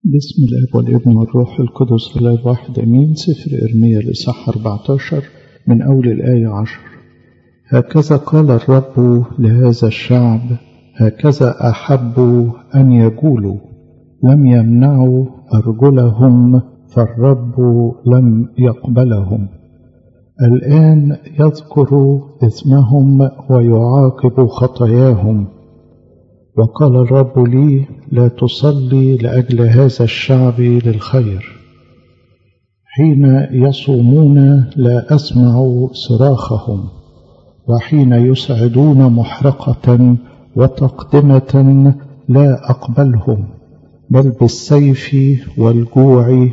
بسم الاب والابن والروح القدس الله الواحد امين سفر ارميا الاصحاح 14 من اول الايه 10 هكذا قال الرب لهذا الشعب هكذا احبوا ان يقولوا لم يمنعوا ارجلهم فالرب لم يقبلهم الان يذكر اثمهم ويعاقب خطاياهم وقال الرب لي لا تصلي لاجل هذا الشعب للخير حين يصومون لا اسمع صراخهم وحين يسعدون محرقه وتقدمه لا اقبلهم بل بالسيف والجوع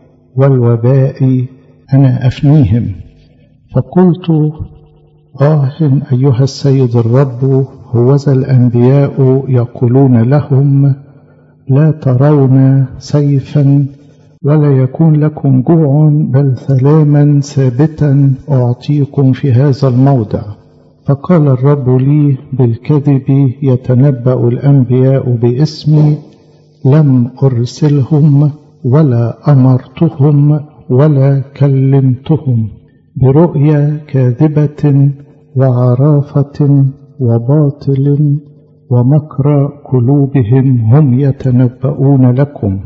والوباء انا افنيهم فقلت آه أيها السيد الرب هوذا الأنبياء يقولون لهم لا ترون سيفا ولا يكون لكم جوع بل سلاما ثابتا أعطيكم في هذا الموضع فقال الرب لي بالكذب يتنبأ الأنبياء باسمي لم أرسلهم ولا أمرتهم ولا كلمتهم برؤيا كاذبة وعرافة وباطل ومكر قلوبهم هم يتنبؤون لكم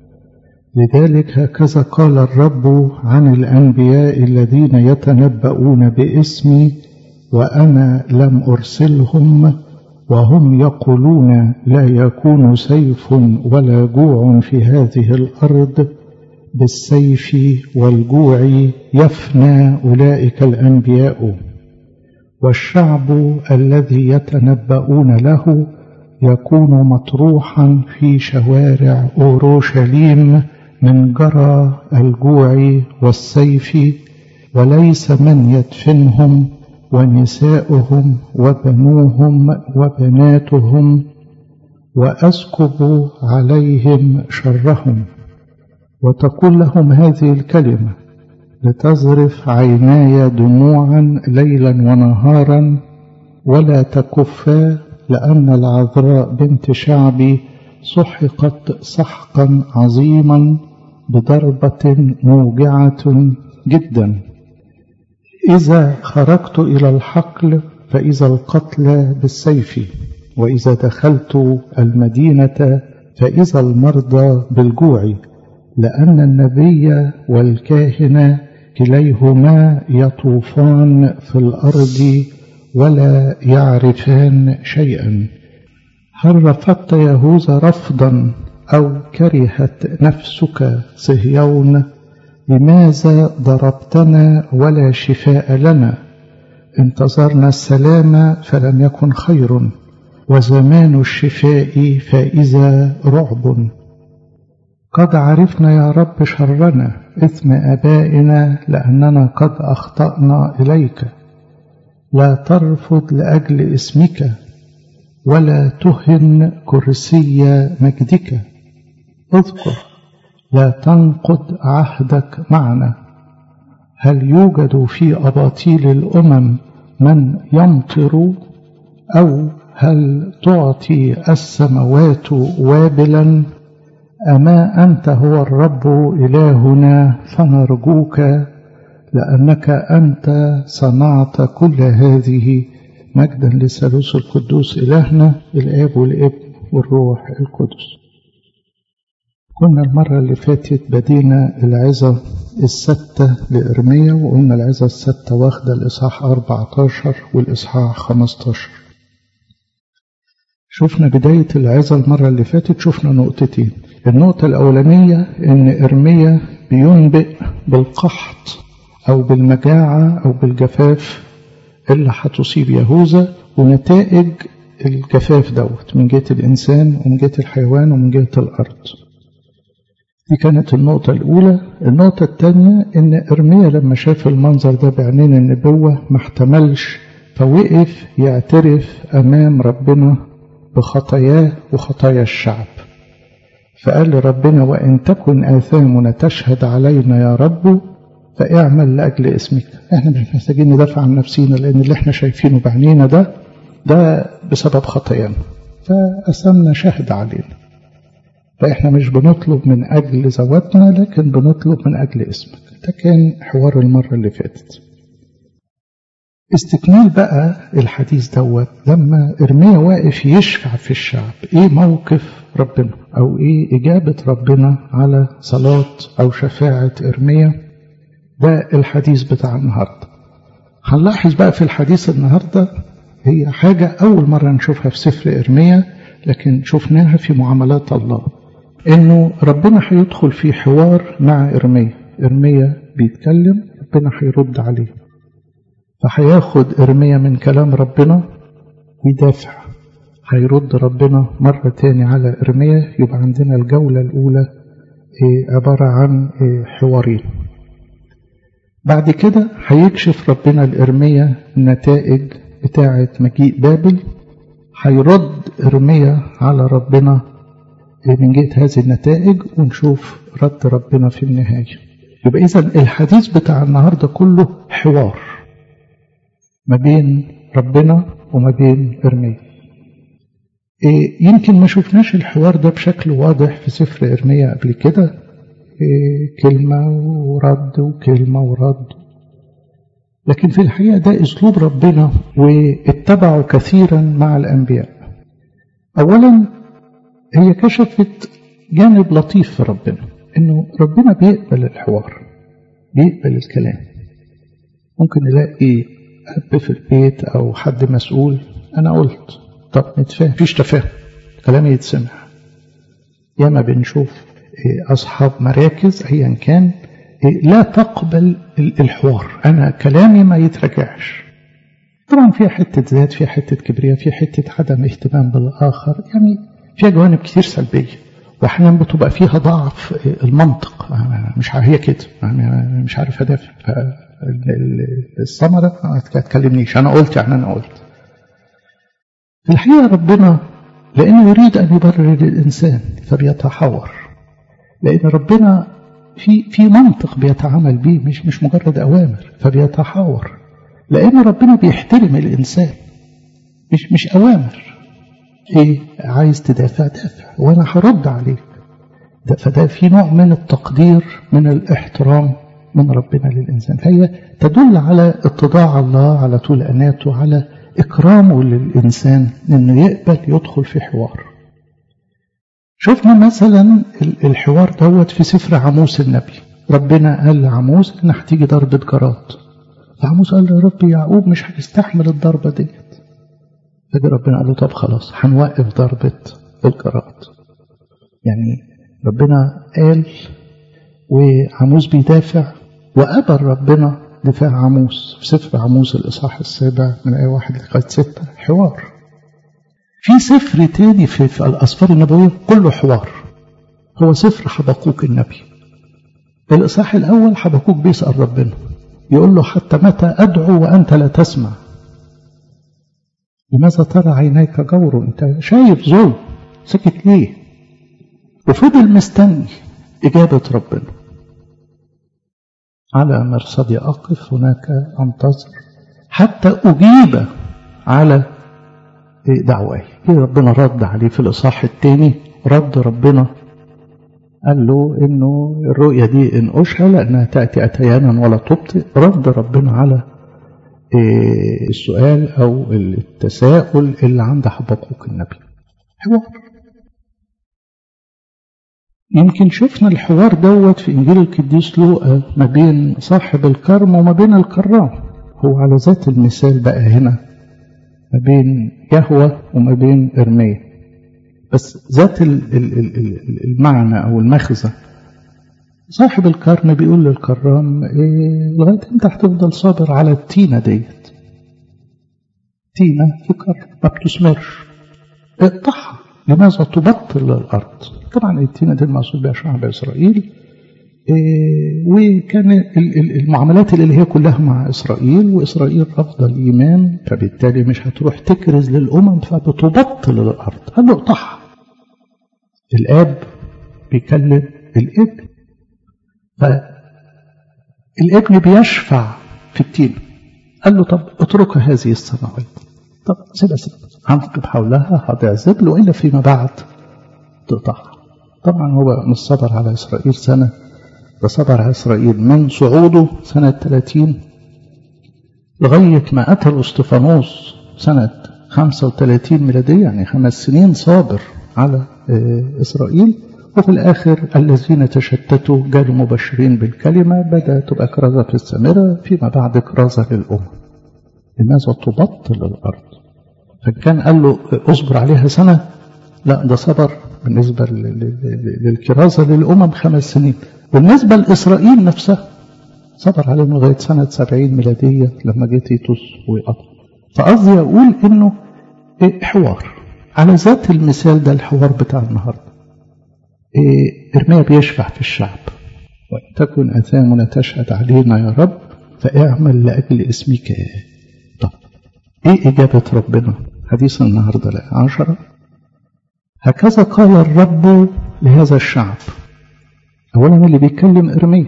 لذلك هكذا قال الرب عن الأنبياء الذين يتنبؤون باسمي وأنا لم أرسلهم وهم يقولون لا يكون سيف ولا جوع في هذه الأرض بالسيف والجوع يفنى أولئك الأنبياء والشعب الذي يتنبؤون له يكون مطروحا في شوارع أورشليم من جرى الجوع والسيف وليس من يدفنهم ونساؤهم وبنوهم وبناتهم وأسكب عليهم شرهم وتقول لهم هذه الكلمة لتظرف عيناي دموعا ليلا ونهارا ولا تكفا لأن العذراء بنت شعبي سحقت سحقا عظيما بضربة موجعة جدا إذا خرجت إلى الحقل فإذا القتل بالسيف وإذا دخلت المدينة فإذا المرضى بالجوع لأن النبي والكاهن كليهما يطوفان في الأرض ولا يعرفان شيئا هل رفضت يهوذا رفضا أو كرهت نفسك صهيون لماذا ضربتنا ولا شفاء لنا انتظرنا السلام فلم يكن خير وزمان الشفاء فإذا رعب قد عرفنا يا رب شرنا إثم آبائنا لأننا قد أخطأنا إليك لا ترفض لأجل اسمك ولا تهن كرسي مجدك اذكر لا تنقض عهدك معنا هل يوجد في أباطيل الأمم من يمطر أو هل تعطي السماوات وابلا أما أنت هو الرب إلهنا فنرجوك لأنك أنت صنعت كل هذه مجدا للثالوث القدوس إلهنا الآب والابن والروح القدس كنا المرة اللي فاتت بدينا العظة الستة لإرميا وقلنا العظة الستة واخدة الإصحاح 14 والإصحاح 15 شفنا بداية العظة المرة اللي فاتت شفنا نقطتين النقطة الأولانية إن إرميا بينبئ بالقحط أو بالمجاعة أو بالجفاف اللي هتصيب يهوذا ونتائج الجفاف دوت من جهة الإنسان ومن جهة الحيوان ومن جهة الأرض دي كانت النقطة الأولى النقطة الثانية إن إرميا لما شاف المنظر ده بعينين النبوة ما احتملش فوقف يعترف أمام ربنا بخطاياه وخطايا الشعب فقال لربنا وإن تكن آثامنا تشهد علينا يا رب فاعمل لأجل اسمك احنا مش محتاجين ندافع عن نفسينا لأن اللي احنا شايفينه بعينينا ده ده بسبب خطايانا فأثمنا شهد علينا فإحنا مش بنطلب من أجل ذواتنا لكن بنطلب من أجل اسمك ده كان حوار المرة اللي فاتت استكمال بقى الحديث دوت لما إرميا واقف يشفع في الشعب إيه موقف ربنا أو إيه إجابة ربنا على صلاة أو شفاعة إرميا ده الحديث بتاع النهاردة هنلاحظ بقى في الحديث النهاردة هي حاجة أول مرة نشوفها في سفر إرميا لكن شفناها في معاملات الله إنه ربنا هيدخل في حوار مع إرميا إرميا بيتكلم ربنا هيرد عليه فهياخد إرميا من كلام ربنا ويدافع هيرد ربنا مرة تاني على إرميا يبقى عندنا الجولة الأولى عبارة عن حوارين بعد كده هيكشف ربنا لإرميا النتائج بتاعة مجيء بابل هيرد إرميا على ربنا من جهة هذه النتائج ونشوف رد ربنا في النهاية يبقى إذا الحديث بتاع النهاردة كله حوار ما بين ربنا وما بين إرميا إيه يمكن ما شفناش الحوار ده بشكل واضح في سفر إرميا قبل كده إيه كلمة ورد وكلمة ورد لكن في الحقيقة ده أسلوب ربنا واتبعوا كثيرا مع الأنبياء أولا هي كشفت جانب لطيف في ربنا إنه ربنا بيقبل الحوار بيقبل الكلام ممكن نلاقي أب في البيت أو حد مسؤول أنا قلت طب نتفاهم فيش تفاهم كلامي يتسمع ياما بنشوف أصحاب مراكز أيا كان لا تقبل الحوار أنا كلامي ما يترجعش طبعا فيها حتة ذات فيها حتة كبرياء فيها حتة عدم اهتمام بالآخر يعني فيها جوانب كتير سلبية واحيانا بتبقى فيها ضعف المنطق مش هي كده مش عارف ادافع الثمره ما تكلمنيش انا قلت يعني انا قلت في الحقيقه ربنا لانه يريد ان يبرر الانسان فبيتحور لان ربنا في في منطق بيتعامل بيه مش مش مجرد اوامر فبيتحور لان ربنا بيحترم الانسان مش مش اوامر ايه عايز تدافع دافع وانا هرد عليك ده فده في نوع من التقدير من الاحترام من ربنا للإنسان فهي تدل على اتضاع الله على طول أناته على إكرامه للإنسان إنه يقبل يدخل في حوار شفنا مثلا الحوار دوت في سفر عموس النبي ربنا قال لعموس إن هتيجي ضربة جراد فعموس قال له يا رب يعقوب مش هيستحمل الضربة ديت فجأة ربنا قال له طب خلاص هنوقف ضربة الجراد يعني ربنا قال وعموس بيدافع وقبل ربنا دفاع عموس في سفر عموس الإصحاح السابع من آية واحد لغاية ستة حوار في سفر تاني في, في الأسفار النبوية كله حوار هو سفر حبقوك النبي الإصحاح الأول حبقوك بيسأل ربنا يقول له حتى متى أدعو وأنت لا تسمع لماذا ترى عينيك جور أنت شايف ظلم سكت ليه وفضل مستني إجابة ربنا على مرصدي أقف هناك أنتظر حتى أجيب على دعواي ربنا رد عليه في الإصحاح الثاني رد ربنا قال له إنه الرؤية دي انقشها لأنها تأتي أتيانا ولا تبطئ رد ربنا على السؤال أو التساؤل اللي عند حبقوك النبي حوار يمكن شفنا الحوار دوت في إنجيل القديس لوقا ما بين صاحب الكرم وما بين الكرام هو على ذات المثال بقى هنا ما بين يهوى وما بين إرميا بس ذات المعنى أو المخزة صاحب الكرم بيقول للكرام إيه لغاية امتى هتفضل صابر على التينة ديت تينة في كرم ما بتثمرش اقطعها لماذا تبطل الأرض طبعا التينة دي المقصود بها شعب إسرائيل إيه وكان المعاملات اللي هي كلها مع إسرائيل وإسرائيل رفض الإيمان فبالتالي مش هتروح تكرز للأمم فبتبطل الأرض قال له اقطعها الآب بيكلم الابن فالابن بيشفع في التين قال له طب اترك هذه السماوات طب سيبها سيبها هنقب حولها هتعزب له إلا فيما بعد تقطعها طبعا هو مش صبر على إسرائيل سنة ده صبر على إسرائيل من صعوده سنة 30 لغاية ما قتلوا استفانوس سنة 35 ميلادية يعني خمس سنين صابر على إسرائيل وفي الآخر الذين تشتتوا جالوا مبشرين بالكلمة بدأت تبقى كرازة في السامرة فيما بعد كرازة للأمم لماذا تبطل الأرض فكان قال له اصبر عليها سنة لا ده صبر بالنسبة للكرازة للأمم خمس سنين بالنسبة لإسرائيل نفسها صبر عليهم لغاية سنة سبعين ميلادية لما جه تيتوس وقطع فقصدي أقول إنه حوار على ذات المثال ده الحوار بتاع النهارده إرميا بيشفع في الشعب وإن تكن أثامنا تشهد علينا يا رب فاعمل لأجل اسمك طب إيه إجابة ربنا حديث النهاردة عشرة هكذا قال الرب لهذا الشعب أولا اللي بيتكلم إرميا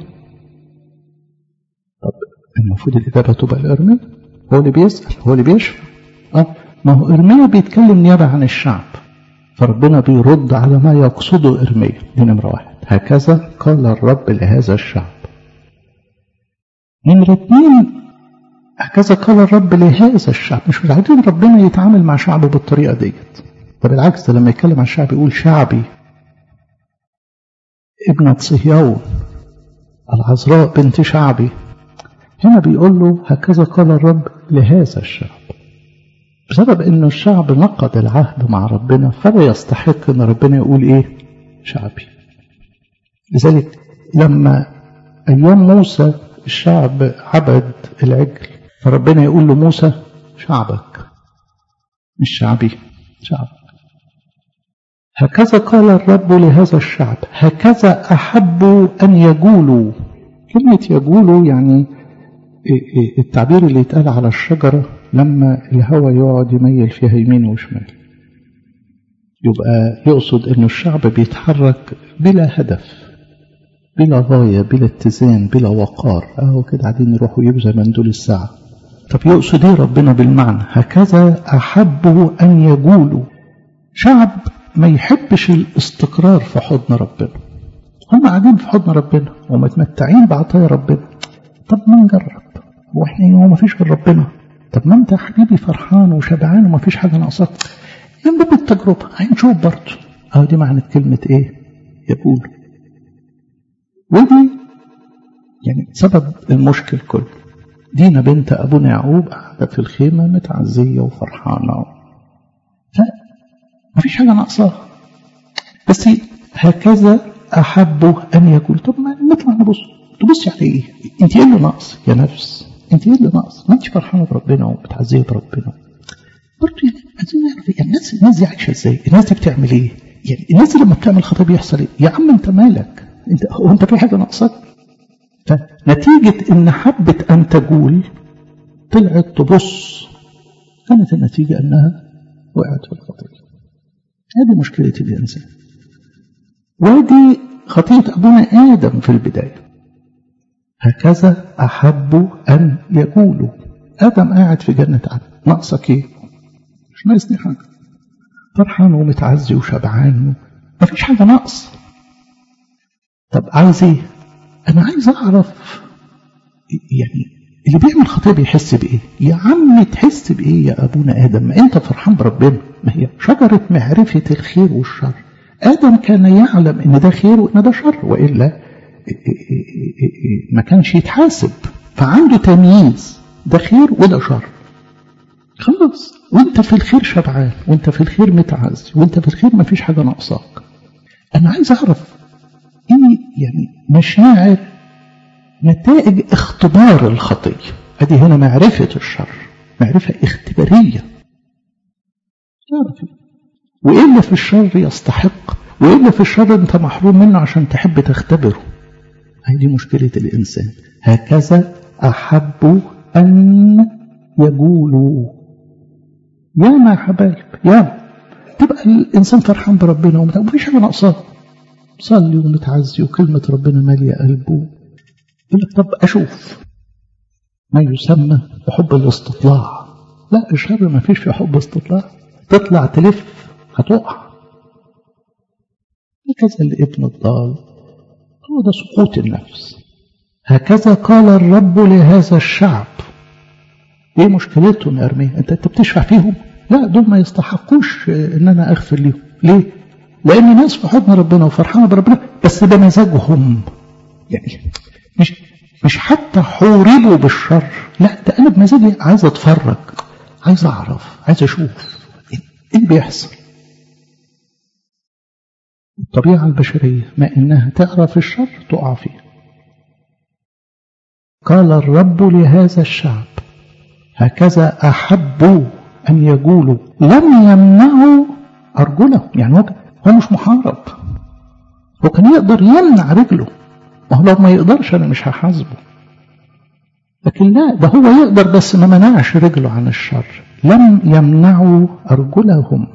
طب المفروض الإجابة تبقى لإرميا هو اللي بيسأل هو اللي بيشفع أه ما هو إرميا بيتكلم نيابة عن الشعب فربنا بيرد على ما يقصده إرميا دي نمرة واحد هكذا قال الرب لهذا الشعب نمرة اتنين هكذا قال الرب لهذا الشعب مش عايزين ربنا يتعامل مع شعبه بالطريقة ديت ده بالعكس ده لما يتكلم عن الشعب يقول شعبي ابنة صهيون العذراء بنت شعبي هنا بيقول له هكذا قال الرب لهذا الشعب بسبب ان الشعب نقض العهد مع ربنا فلا يستحق ان ربنا يقول ايه شعبي لذلك لما ايام موسى الشعب عبد العجل فربنا يقول له موسى شعبك مش شعبي شعبك هكذا قال الرب لهذا الشعب هكذا أحبوا أن يجولوا كلمة يجولوا يعني التعبير اللي يتقال على الشجرة لما الهواء يقعد يميل فيها يمين وشمال يبقى يقصد أن الشعب بيتحرك بلا هدف بلا غاية بلا اتزان بلا وقار اهو كده قاعدين يروحوا يجوا زي مندول الساعة طب يقصد ايه ربنا بالمعنى هكذا أحبوا أن يجولوا شعب ما يحبش الاستقرار في حضن ربنا هم قاعدين في حضن ربنا ومتمتعين بعطايا ربنا طب ما نجرب واحنا هو ما فيش غير ربنا طب ما انت يا حبيبي فرحان وشبعان وما فيش حاجه ناقصاك من باب التجربه هنشوف برضه اهو دي معنى كلمه ايه يقول ودي يعني سبب المشكل كله دينا بنت ابونا يعقوب قاعده في الخيمه متعزيه وفرحانه فما فيش حاجه ناقصاها بس هكذا احبوا ان يقول طب ما نطلع نبص تبصي على ايه انت ايه اللي ناقص يا نفس انت ايه اللي ناقص ما انتش فرحانه بربنا وبتعزيه بربنا برضه يعني عايزين نعرف يعني الناس الناس دي عايشه ازاي الناس دي بتعمل ايه يعني الناس دي لما بتعمل خطأ بيحصل ايه يا عم انت مالك انت هو انت في حاجه ناقصاك فنتيجه ان حبت ان تقول طلعت تبص كانت النتيجه انها وقعت في الخطيه هذه مشكله الانسان ودي خطيه ابونا ادم في البدايه هكذا أحبوا أن يقولوا آدم قاعد في جنة عدن ناقصك إيه؟ مش ناقصني حاجة فرحان ومتعزي وشبعان ما فيش حاجة ناقص طب عايز إيه؟ أنا عايز أعرف يعني اللي بيعمل خطية بيحس بإيه؟ يا عم تحس بإيه يا أبونا آدم؟ ما أنت فرحان بربنا ما هي شجرة معرفة الخير والشر آدم كان يعلم إن ده خير وإن ده شر وإلا ما كانش يتحاسب فعنده تمييز ده خير وده شر خلاص وانت في الخير شبعان وانت في الخير متعز وانت في الخير ما فيش حاجه ناقصاك انا عايز اعرف ايه يعني مشاعر نتائج اختبار الخطيه ادي هنا معرفه الشر معرفه اختباريه تعرف وايه اللي في الشر يستحق وايه اللي في الشر انت محروم منه عشان تحب تختبره هذه دي مشكلة الإنسان هكذا أحبوا أن يقولوا يا ما حبايب يا تبقى الإنسان فرحان بربنا ومفيش حاجة ناقصاه صلي ومتعزي وكلمة ربنا مالية قلبه يقول لك طب أشوف ما يسمى بحب الاستطلاع لا الشر ما فيش في حب استطلاع تطلع تلف هتقع هكذا الابن الضال هو ده سقوط النفس هكذا قال الرب لهذا الشعب ايه مشكلتهم يا ارميا انت انت بتشفع فيهم لا دول ما يستحقوش ان انا اغفر ليهم ليه لان ناس في حضن ربنا وفرحانه بربنا بس بمزاجهم يعني مش مش حتى حوربوا بالشر لا ده انا بمزاجي عايز اتفرج عايز اعرف عايز اشوف ايه اللي بيحصل الطبيعة البشرية ما إنها تعرف الشر تقع فيه قال الرب لهذا الشعب هكذا أحبوا أن يقولوا لم يمنعوا أرجلهم يعني هو هو مش محارب هو كان يقدر يمنع رجله ما هو لو ما يقدرش أنا مش هحاسبه لكن لا ده هو يقدر بس ما منعش رجله عن الشر لم يمنعوا أرجلهم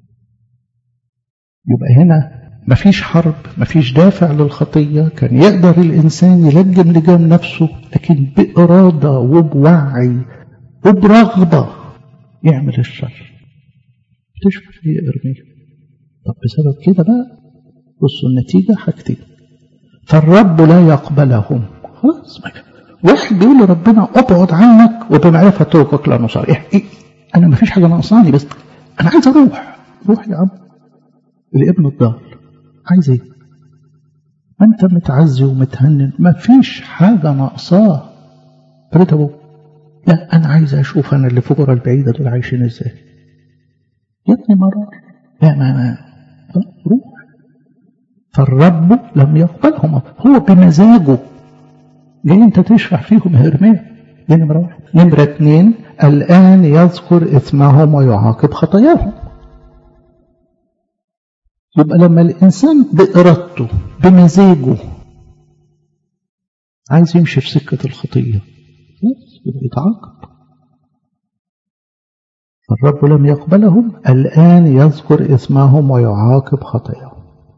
يبقى هنا مفيش حرب مفيش دافع للخطية كان يقدر الإنسان يلجم لجام نفسه لكن بإرادة وبوعي وبرغبة يعمل الشر تشوف في إرميا طب بسبب كده بقى بصوا النتيجة حاجتين فالرب لا يقبلهم خلاص واحد بيقول لربنا ابعد عنك وبمعرفة طرقك لا نصار إيه إيه أنا مفيش حاجة ناقصاني بس أنا عايز أروح روح يا عم الابن الضال عايز ايه ما انت متعزي ومتهنن ما فيش حاجة ناقصاه قلت ابوه لا انا عايز اشوف انا اللي في جرى البعيدة دول عايشين ازاي يا ابني مرار لا ما ما روح فالرب لم يقبلهم هو بمزاجه جاي انت تشفع فيهم هرمية دي نمرة واحد نمرة اتنين الآن يذكر إثمهم ويعاقب خطاياهم يبقى لما الإنسان بإرادته بمزاجه عايز يمشي في سكة الخطية يبقى يتعاقب فالرب لم يقبلهم الآن يذكر إثمهم ويعاقب خطاياهم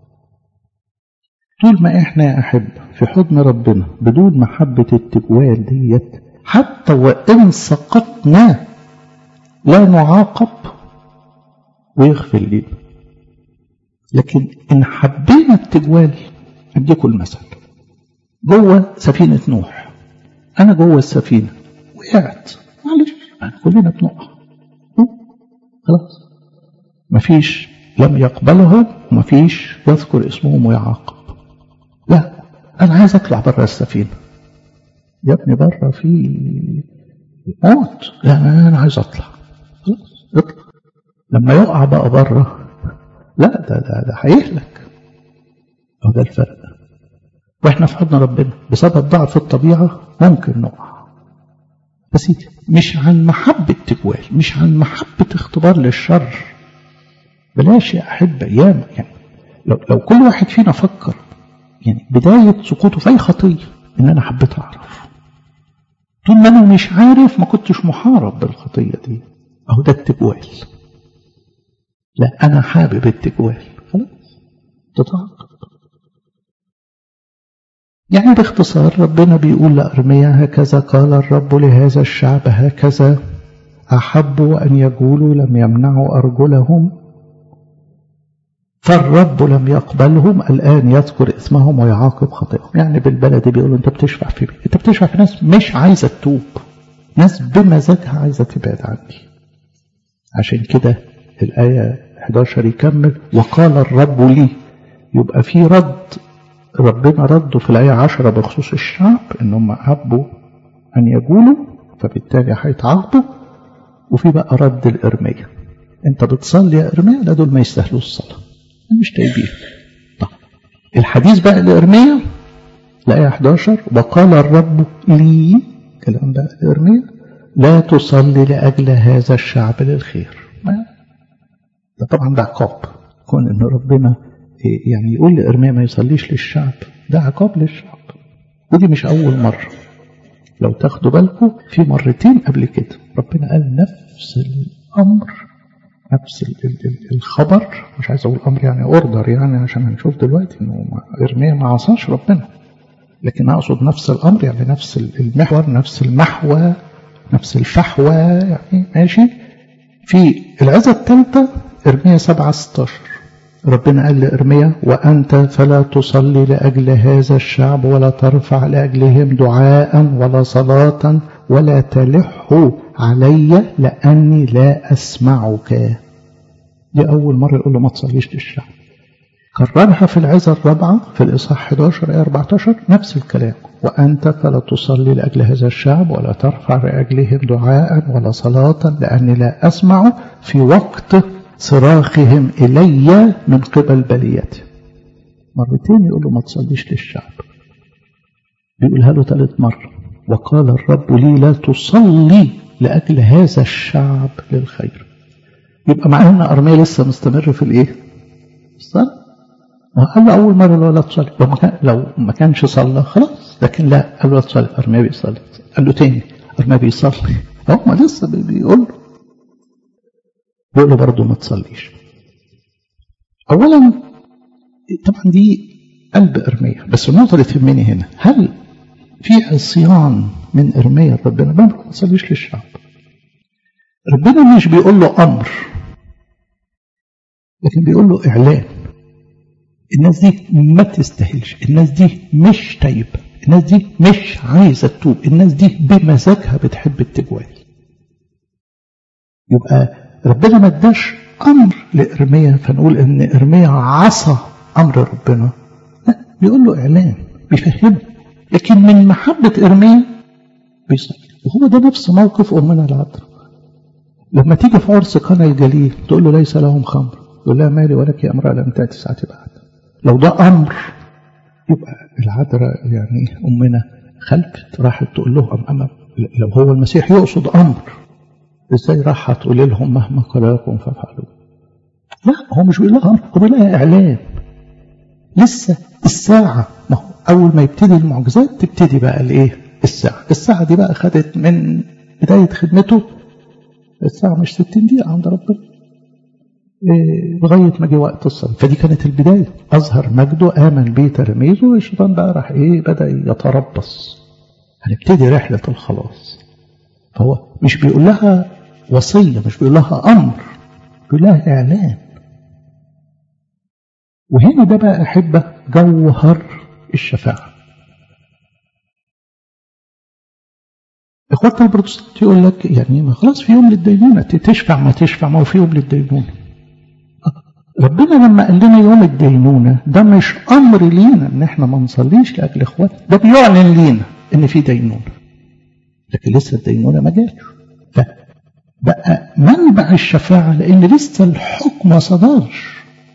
طول ما احنا يا أحب في حضن ربنا بدون محبة التجوال ديت حتى وإن سقطنا لا نعاقب ويغفر لنا لكن إن حبينا التجوال أديكم المثل جوه سفينة نوح أنا جوه السفينة وقعت معلش كلنا بنقع خلاص مفيش لم يقبلهم ومفيش يذكر اسمهم ويعاقب لا أنا عايز أطلع بره السفينة يا ابني بره في موت لا أنا عايز أطلع خلاص اطلع لما يقع بقى بره لا ده ده ده هيهلك هو ده الفرق واحنا في حضن ربنا بسبب ضعف الطبيعة ممكن نقع بس مش عن محبة تجوال مش عن محبة اختبار للشر بلاش يا أحبة ياما يعني لو, لو كل واحد فينا فكر يعني بداية سقوطه في أي خطية إن أنا حبيت أعرف طول ما أنا مش عارف ما كنتش محارب بالخطية دي أهو ده التجوال لا أنا حابب التجوال خلاص تتعاقب يعني باختصار ربنا بيقول لأرميا هكذا قال الرب لهذا الشعب هكذا أحبوا أن يقولوا لم يمنعوا أرجلهم فالرب لم يقبلهم الآن يذكر اسمهم ويعاقب خطئهم يعني بالبلد بيقولوا أنت بتشفع في مين أنت بتشفع في ناس مش عايزة تتوب ناس بمزاجها عايزة تبعد عني عشان كده الآية 11 يكمل وقال الرب لي يبقى في رد ربنا رده في الآية 10 بخصوص الشعب إن هم حبوا أن يقولوا فبالتالي هيتعاقبوا وفي بقى رد الإرمية أنت بتصلي يا إرمية لا دول ما يستاهلوش الصلاة مش تايبين طب الحديث بقى لإرمية الآية 11 وقال الرب لي كلام بقى لإرمية لا تصلي لأجل هذا الشعب للخير ده طبعا ده عقاب كون ان ربنا يعني يقول لإرميا ما يصليش للشعب ده عقاب للشعب ودي مش أول مرة لو تاخدوا بالكم في مرتين قبل كده ربنا قال نفس الأمر نفس الخبر مش عايز أقول أمر يعني أوردر يعني عشان هنشوف دلوقتي إنه إرميا ما عصاش ربنا لكن أقصد نفس الأمر يعني نفس المحور نفس المحور نفس الفحوى يعني ماشي في العزة الثالثة إرميا 7 16 ربنا قال لإرميا وأنت فلا تصلي لأجل هذا الشعب ولا ترفع لأجلهم دعاء ولا صلاة ولا تلح علي لأني لا أسمعك دي أول مرة يقول له ما تصليش للشعب كررها في العزة الرابعة في الإصحاح 11 آية 14 نفس الكلام وأنت فلا تصلي لأجل هذا الشعب ولا ترفع لأجلهم دعاء ولا صلاة لأني لا أسمع في وقت صراخهم إلي من قبل بليتي مرتين يقول له ما تصليش للشعب بيقولها له ثالث مرة وقال الرب لي لا تصلي لأجل هذا الشعب للخير يبقى مع أن أرميا لسه مستمر في الإيه؟ الصلاة قال له أول مرة لا تصلي لو ما, كان لو ما كانش صلى خلاص لكن لا قال له لا تصلي أرميا بيصلي قال له تاني أرميا بيصلي هو لسه بيقول له بيقول له برضه ما تصليش أولا طبعا دي قلب إرميا بس النقطة اللي تهمني هنا هل في عصيان من إرميا ربنا ما تصليش للشعب ربنا مش بيقول له أمر لكن بيقول له إعلان الناس دي ما تستاهلش الناس دي مش تايبة الناس دي مش عايزة تتوب الناس دي بمزاجها بتحب التجوال يبقى ربنا ما اداش امر لارميا فنقول ان ارميا عصى امر ربنا لا بيقول له اعلان بيفهمه لكن من محبه ارميا بيصلي وهو ده نفس موقف امنا العذراء لما تيجي في عرس قنا الجليل تقول له ليس لهم خمر يقول لها مالي ولك يا امراه لم تاتي ساعتي بعد لو ده امر يبقى العذراء يعني امنا خلفت راحت تقول لهم أما لو هو المسيح يقصد امر ازاي راح تقول لهم مهما قال لكم فافعلوا لا هو مش بيقول لها امر هو بيقول لها اعلان لسه الساعه ما هو اول ما يبتدي المعجزات تبتدي بقى الايه الساعه الساعه دي بقى خدت من بدايه خدمته الساعه مش 60 دقيقه عند ربنا إيه لغايه ما جه وقت الصلاه فدي كانت البدايه اظهر مجده امن به تلاميذه والشيطان بقى راح ايه بدا يتربص هنبتدي رحله الخلاص فهو مش بيقول لها وصية مش بيقول لها أمر بيقول لها إعلان وهنا ده بقى أحبة جوهر الشفاعة إخوات البروتستانت يقول لك يعني ما خلاص في يوم للدينونة تشفع ما تشفع ما هو في يوم للدينونة ربنا لما قال لنا يوم الدينونة ده مش أمر لينا إن إحنا ما نصليش لأجل إخواتنا ده بيعلن لينا إن في دينونة لكن لسه الدينونة ما جاش فبقى منبع الشفاعة لأن لسه الحكم ما صدرش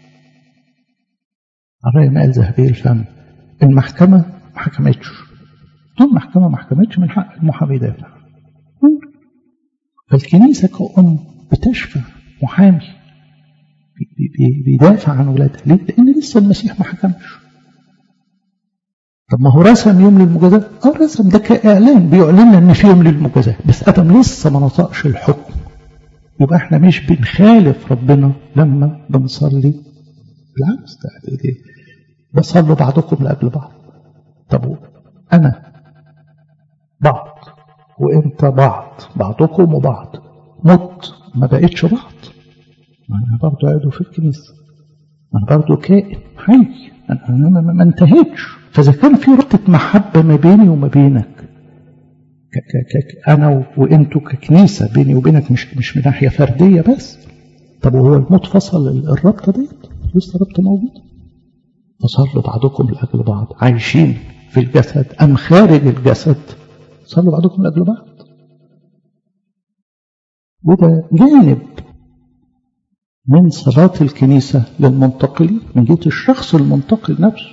الرأي ما قال ذهبي الفم المحكمة ما حكمتش طول المحكمة ما حكمتش من حق المحامي يدافع فالكنيسة كأم بتشفع محامي بيدافع عن ولادها ليه؟ لأن لسه المسيح ما حكمش طب ما هو رسم يوم للمجازاة اه رسم ده كإعلان بيعلن ان في يوم للمجازاة بس ادم لسه ما نطقش الحكم يبقى احنا مش بنخالف ربنا لما بنصلي بالعكس ده بصلوا بعضكم لاجل بعض طب انا بعض وانت بعض بعضكم وبعض مت ما بقتش بعض ما انا برضه قاعد في الكنيسه ما انا برضه كائن حي انا ما, ما انتهيتش فإذا كان في ربطة محبة ما بيني وما بينك ك ك ك أنا وأنتوا ككنيسة بيني وبينك مش مش من ناحية فردية بس طب وهو الموت فصل الرابطة ديت لسه رابطة موجودة فصلوا بعضكم لأجل بعض عايشين في الجسد أم خارج الجسد صلوا بعضكم لأجل بعض وده جانب من صلاة الكنيسة للمنتقلين من جهة الشخص المنتقل نفسه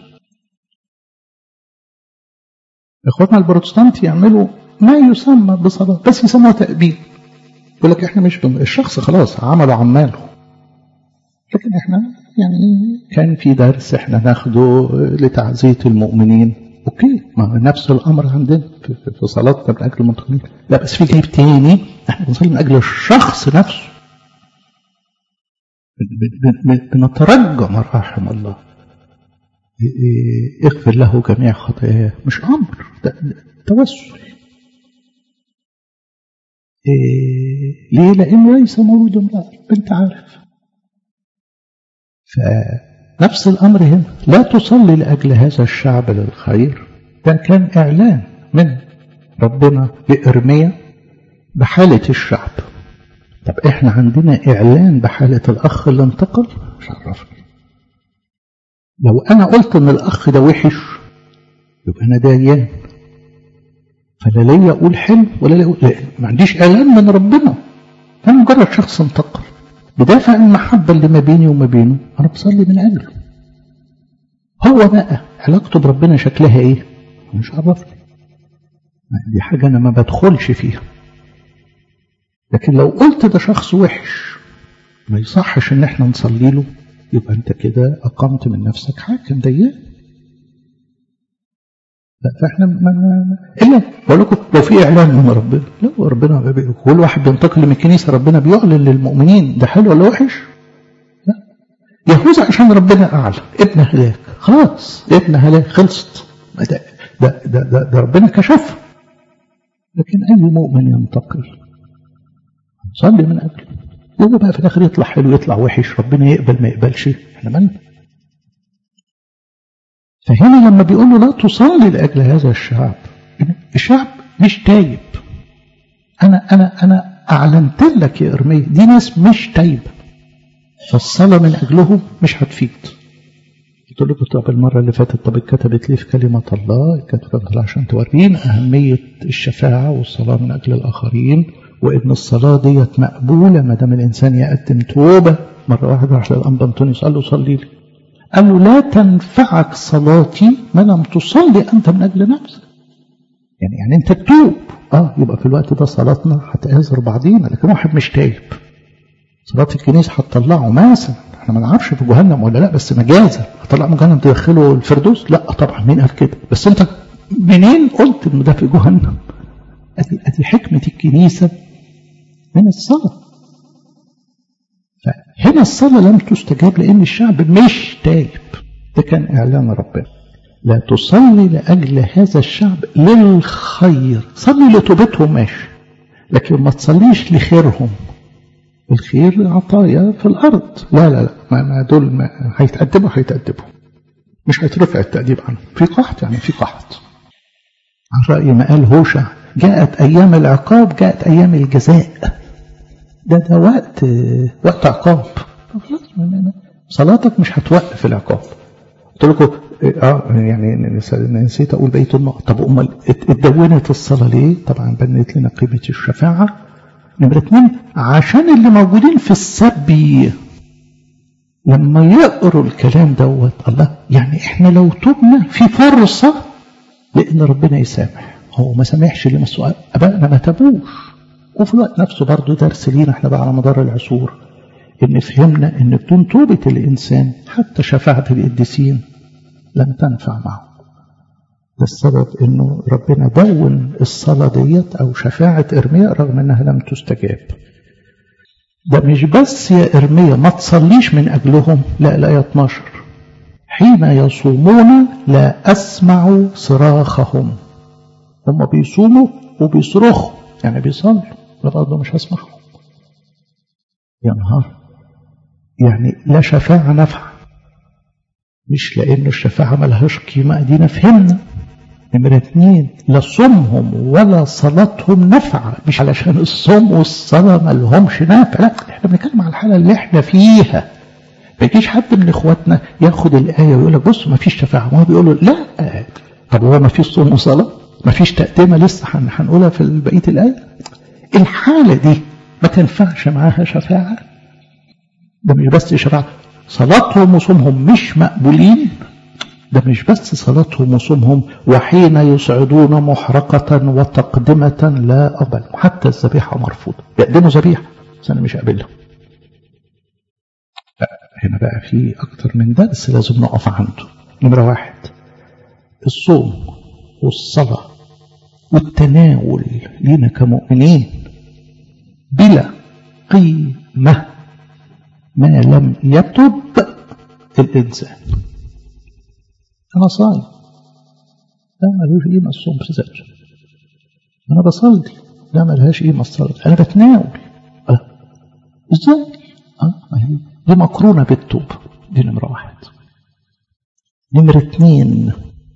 اخواتنا البروتستانت يعملوا ما يسمى بصلاة بس يسموها تأبين يقول لك احنا مش بم... الشخص خلاص عمله عماله لكن احنا يعني كان في درس احنا ناخده لتعزية المؤمنين اوكي ما نفس الامر عندنا في, في صلاتنا من اجل المنتقلين لا بس في جانب تاني احنا بنصلي من اجل الشخص نفسه بنترجى مراحم الله اغفر له جميع خطاياه مش امر ده توسل إيه ليه لانه ليس مولود امراه بنت عارف نفس الأمر هنا لا تصلي لأجل هذا الشعب للخير ده كان إعلان من ربنا لإرميا بحالة الشعب طب إحنا عندنا إعلان بحالة الأخ اللي انتقل مش عرفني لو أنا قلت إن الأخ ده وحش يبقى أنا ديان فلا ليا أقول حلو ولا ليا أقول لا ما عنديش إعلان من ربنا أنا مجرد شخص انتقل بدافع المحبة اللي ما بيني وما بينه أنا بصلي من أجله هو بقى علاقته بربنا شكلها إيه؟ مش عرفني دي حاجة أنا ما بدخلش فيها لكن لو قلت ده شخص وحش ما يصحش إن إحنا نصلي له يبقى أنت كده أقمت من نفسك حاكم ديان فاحنا ما الا بقول لكم لو في اعلان من ربنا لا ربنا كل واحد بينتقل من الكنيسه ربنا بيعلن للمؤمنين ده حلو ولا وحش؟ لا يهوذا عشان ربنا اعلن ابن هلاك خلاص ابن هلاك خلصت ده ده ده, ده, ده ربنا كشف لكن اي مؤمن ينتقل صلي من اجله هو بقى في الاخر يطلع حلو يطلع وحش ربنا يقبل ما يقبلش احنا مالنا فهنا لما بيقول له لا تصلي لاجل هذا الشعب الشعب مش تايب انا انا انا اعلنت لك يا ارميا دي ناس مش تايبه فالصلاه من اجلهم مش هتفيد قلت لكم طب المره اللي فاتت طب اتكتبت ليه في كلمه الله اتكتبت عشان تورينا اهميه الشفاعه والصلاه من اجل الاخرين وان الصلاه ديت مقبوله ما دام الانسان يقدم توبه مره واحده راح للانبا انطونيوس قال له صلي لي قال له لا تنفعك صلاتي ما لم تصلي أنت من أجل نفسك يعني يعني أنت تتوب آه يبقى في الوقت ده صلاتنا هتآزر بعضينا لكن واحد مش تايب صلاة الكنيسة هتطلعه مثلا احنا ما نعرفش في جهنم ولا لا بس مجازا هتطلعه من جهنم تدخله الفردوس لا طبعا مين قال كده بس انت منين قلت انه ده في جهنم ادي ادي حكمة الكنيسة من الصلاة فهنا الصلاة لم تستجاب لأن الشعب مش تايب ده كان إعلان ربنا لا تصلي لأجل هذا الشعب للخير صلي لتوبتهم ماشي لكن ما تصليش لخيرهم الخير عطايا في الأرض لا لا لا ما دول ما هيتقدموا هيتقدموا مش هيترفع التأديب عنهم في قحط يعني في قحط عن رأي ما قال هوشع جاءت أيام العقاب جاءت أيام الجزاء ده ده وقت وقت عقاب صلاتك مش هتوقف العقاب قلت لكم اه يعني نسيت اقول بقيه النقط طب امال اتدونت الصلاه ليه؟ طبعا بنت لنا قيمه الشفاعه نمره اثنين عشان اللي موجودين في السبي لما يقروا الكلام دوت الله يعني احنا لو تبنا في فرصه لان ربنا يسامح هو ما سامحش ليه ابائنا ما تابوش وفي الوقت نفسه برضه درس لينا احنا بقى على مدار العصور ان فهمنا ان بدون توبة الانسان حتى شفاعة القديسين لن تنفع معه ده السبب انه ربنا دون الصلاة ديت او شفاعة ارميا رغم انها لم تستجاب ده مش بس يا ارميا ما تصليش من اجلهم لا الايه 12 حين يصومون لا اسمع صراخهم هم بيصوموا وبيصرخوا يعني بيصلوا لا برضه مش هسمعهم يا نهار يعني لا شفاعة نفع مش لأن الشفاعة ملهاش قيمة دينا فهمنا نمرة اتنين لا صومهم ولا صلاتهم نفع مش علشان الصوم والصلاة ملهمش نافع لا احنا بنتكلم على الحالة اللي احنا فيها ما يجيش حد من اخواتنا ياخد الآية ويقول لك بص ما فيش شفاعة وهو بيقول له لا طب هو ما فيش صوم وصلاة ما فيش تقدمة لسه هنقولها في بقية الآية الحالة دي ما تنفعش معاها شفاعة ده مش بس شفاعة صلاتهم وصومهم مش مقبولين ده مش بس صلاتهم وصومهم وحين يصعدون محرقة وتقدمة لا أقبل حتى الذبيحة مرفوضة يقدموا ذبيحة بس أنا مش قابلها هنا بقى في أكتر من درس لازم نقف عنده نمرة واحد الصوم والصلاة والتناول لنا كمؤمنين بلا قيمة ما لم يتب الإنسان أنا صايم لا ملوش قيمة الصوم في ذاته أنا بصلي لا ملهاش قيمة الصلاة أنا بتناول أه. إزاي؟ أه. دي مقرونة بالتوب دي نمرة واحد نمرة اتنين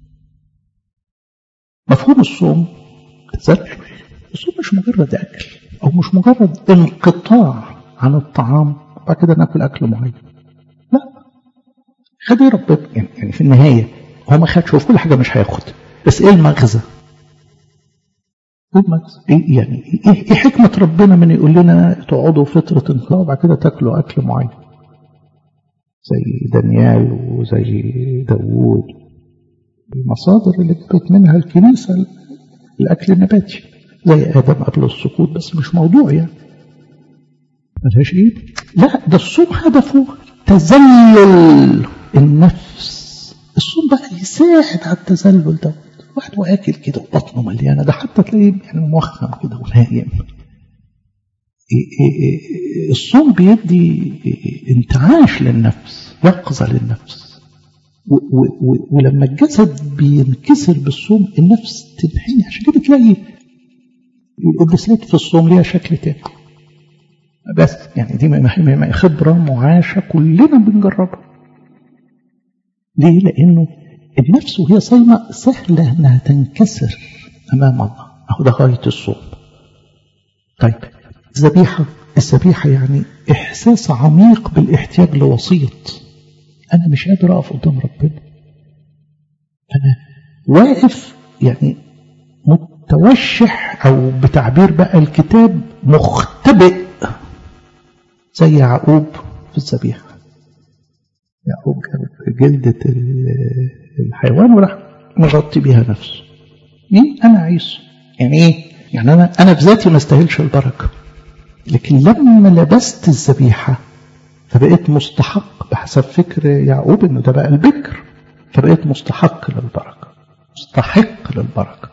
مفهوم الصوم تذلل الصوم مش مجرد أكل أو مش مجرد انقطاع عن الطعام وبعد كده ناكل أكل معين لا خد ربنا يعني في النهاية هو ما خدش هو في كل حاجة مش هياخد بس إيه المغزى؟ إيه المغزى؟ إيه يعني إيه, إيه حكمة ربنا من يقول لنا تقعدوا فترة انقطاع وبعد كده تاكلوا أكل معين زي دانيال وزي داوود المصادر اللي جبت منها الكنيسة الأكل النباتي زي آدم قبل السقوط بس مش موضوع يعني ملهاش إيه لا ده الصوم هدفه تذلل النفس الصوم بقى يساعد على التذلل ده واحد واكل كده وبطنه مليانه ده حتى تلاقيه يعني موخم كده ونايم الصوم بيدي انتعاش للنفس يقظة للنفس و و ولما الجسد بينكسر بالصوم النفس تنحني عشان كده تلاقي القداسات في الصوم ليها شكل تاني بس يعني دي خبرة معاشة كلنا بنجربها ليه؟ لأنه النفس وهي صايمة سهلة أنها تنكسر أمام الله أهو ده غاية الصوم طيب الذبيحة الذبيحة يعني إحساس عميق بالاحتياج لوسيط أنا مش قادر أقف قدام ربنا أنا واقف يعني متوشح أو بتعبير بقى الكتاب مختبئ زي يعقوب في الذبيحة يعقوب جاب جلدة الحيوان وراح مغطي بيها نفسه مين أنا عيسو يعني إيه يعني أنا أنا في ذاتي ما استاهلش البركة لكن لما لبست الذبيحة فبقيت مستحق بحسب فكر يعقوب انه ده بقى البكر فبقيت مستحق للبركة مستحق للبركة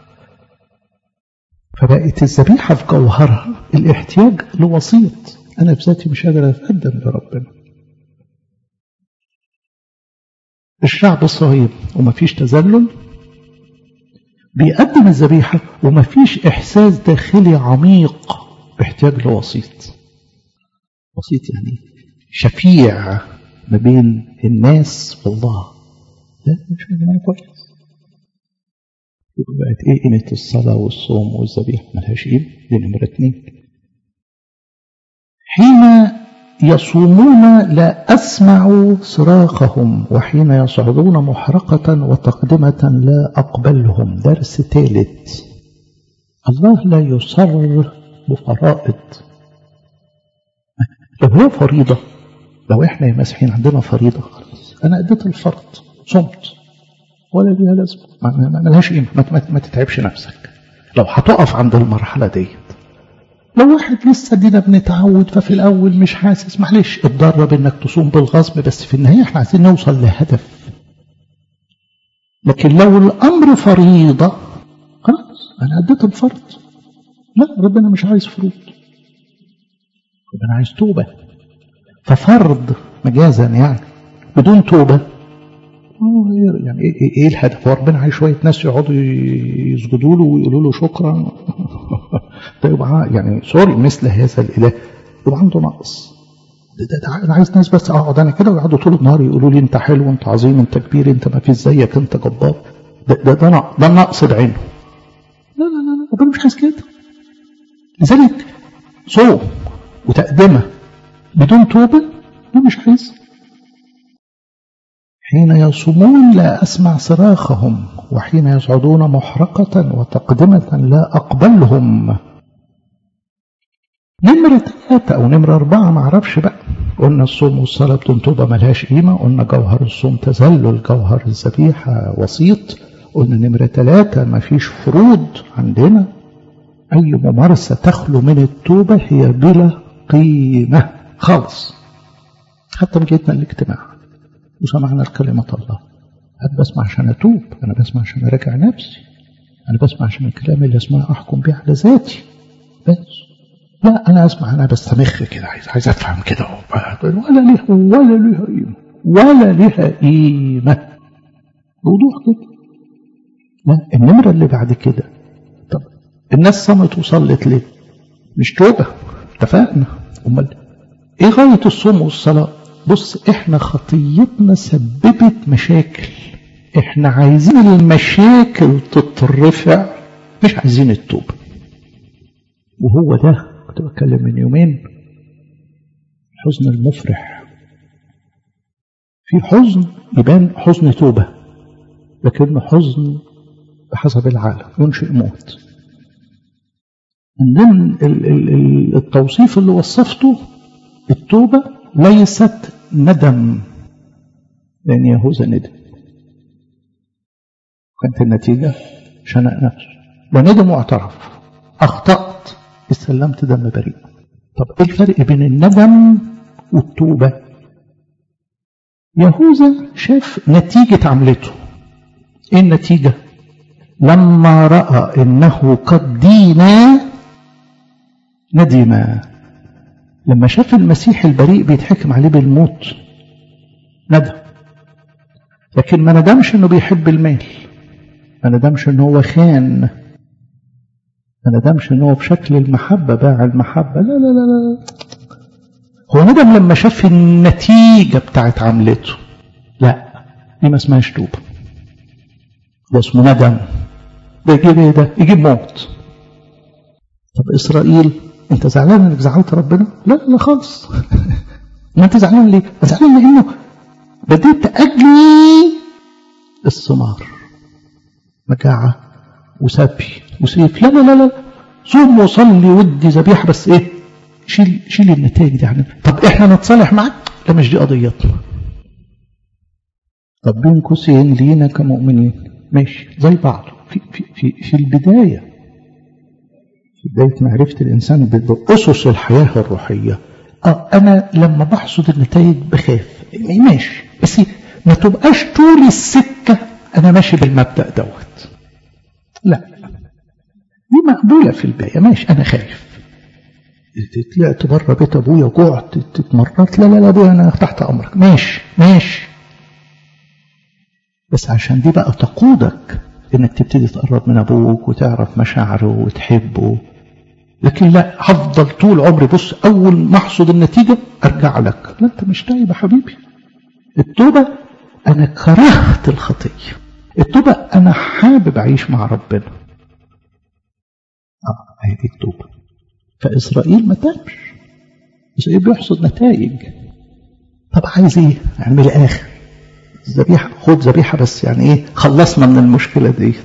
فبقت الذبيحة في جوهرها الاحتياج لوسيط أنا بذاتي مش قادر أتقدم لربنا الشعب الصهيب ومفيش تذلل بيقدم الذبيحة ومفيش إحساس داخلي عميق باحتياج لوسيط وسيط يعني شفيع ما بين الناس والله لا مش فاهم كويس بقت ايه قيمة الصلاة والصوم والذبيحة ملهاش قيمة دي نمرة اتنين حين يصومون لا أسمع صراخهم وحين يصعدون محرقة وتقدمة لا أقبلهم درس ثالث الله لا يصر بفرائض لو هي فريضة لو احنا يا مسيحيين عندنا فريضة خلاص أنا أديت الفرض صمت ولا ليها لازمة ما لهاش قيمة ما, ما, ما تتعبش نفسك لو هتقف عند المرحلة ديت لو واحد لسه دينا بنتعود ففي الأول مش حاسس معلش اتدرب إنك تصوم بالغصب بس في النهاية احنا عايزين نوصل لهدف لكن لو الأمر فريضة خلاص أنا أديت الفرض لا ربنا مش عايز فروض ربنا عايز توبة ففرض مجازا يعني بدون توبة يعني ايه, إيه الهدف هو ربنا عايز شوية ناس يقعدوا يسجدوا له ويقولوا له شكرا ده يبقى يعني سوري مثل هذا الإله يبقى عنده نقص ده, ده, ده انا عايز ناس بس اقعد انا كده ويقعدوا طول النهار يقولوا لي انت حلو انت عظيم انت كبير انت ما فيش زيك انت جبار ده ده ده, ده النقص بعينه لا لا لا ربنا مش عايز كده لذلك صوم وتقدمة بدون توبة لا مش عايز حين يصومون لا أسمع صراخهم وحين يصعدون محرقة وتقدمة لا أقبلهم نمرة ثلاثة أو نمرة أربعة ما أعرفش بقى قلنا الصوم والصلاة بدون توبة ملهاش قيمة قلنا جوهر الصوم تذلل جوهر الذبيحة وسيط قلنا نمرة ثلاثة ما فيش فروض عندنا أي ممارسة تخلو من التوبة هي بلا قيمة خالص حتى بجيتنا الاجتماع وسمعنا كلمة الله أنا بسمع عشان أتوب أنا بسمع عشان أراجع نفسي أنا بسمع عشان الكلام اللي اسمه أحكم بيه على ذاتي بس لا أنا أسمع أنا بستمخ كده عايز عايز أفهم كده ولا ليها ولا ليها قيمة ولا ليها قيمة وضوح كده لا النمرة اللي بعد كده طب الناس صمت وصلت ليه مش توبة اتفقنا امال ايه غاية الصوم والصلاة بص احنا خطيتنا سببت مشاكل احنا عايزين المشاكل تترفع مش عايزين التوبة وهو ده كنت بتكلم من يومين الحزن المفرح في حزن يبان حزن توبة لكنه حزن بحسب العالم ينشئ موت من ضمن التوصيف اللي وصفته التوبة ليست ندم لأن يهوذا ندم كانت النتيجة شنق نفسه ده ندم واعترف أخطأت استلمت دم بريء طب إيه الفرق بين الندم والتوبة يهوذا شاف نتيجة عملته إيه النتيجة لما رأى إنه قد دينا ندم لما شاف المسيح البريء بيتحكم عليه بالموت ندم لكن ما ندمش انه بيحب المال ما ندمش انه هو خان ما ندمش انه هو بشكل المحبة باع المحبة لا لا لا لا هو ندم لما شاف النتيجة بتاعت عملته لا دي ما اسمهاش توبة ده اسمه ندم ده يجيب ايه ده يجيب موت طب اسرائيل انت زعلان انك زعلت ربنا لا لا خالص ما انت زعلان ليه زعلان لانه بديت اجني الثمار مجاعة وسبي وسيف لا لا لا لا صوم وصلي ودي ذبيحة بس ايه شيل شيل النتائج دي عننا طب احنا نتصالح معاك لا مش دي قضيتنا طب بين قوسين لينا كمؤمنين ماشي زي بعض في في في, في البدايه في بدايه معرفه الانسان باسس الحياه الروحيه اه انا لما بحصد النتائج بخاف ماشي بس ما تبقاش طول السكه انا ماشي بالمبدا دوت لا دي مقبوله في البدايه ماشي انا خايف طلعت بره بيت ابويا وجعت اتمرنت لا لا لا ابويا انا تحت امرك ماشي ماشي بس عشان دي بقى تقودك انك تبتدي تقرب من ابوك وتعرف مشاعره وتحبه لكن لا هفضل طول عمري بص اول ما احصد النتيجه ارجع لك لا انت مش تايب يا حبيبي التوبه انا كرهت الخطيه التوبه انا حابب اعيش مع ربنا اه هي دي التوبه فاسرائيل ما تابش اسرائيل بيحصد نتائج طب عايز ايه؟ يعني من الاخر ذبيحه خد ذبيحه بس يعني ايه خلصنا من المشكله ديت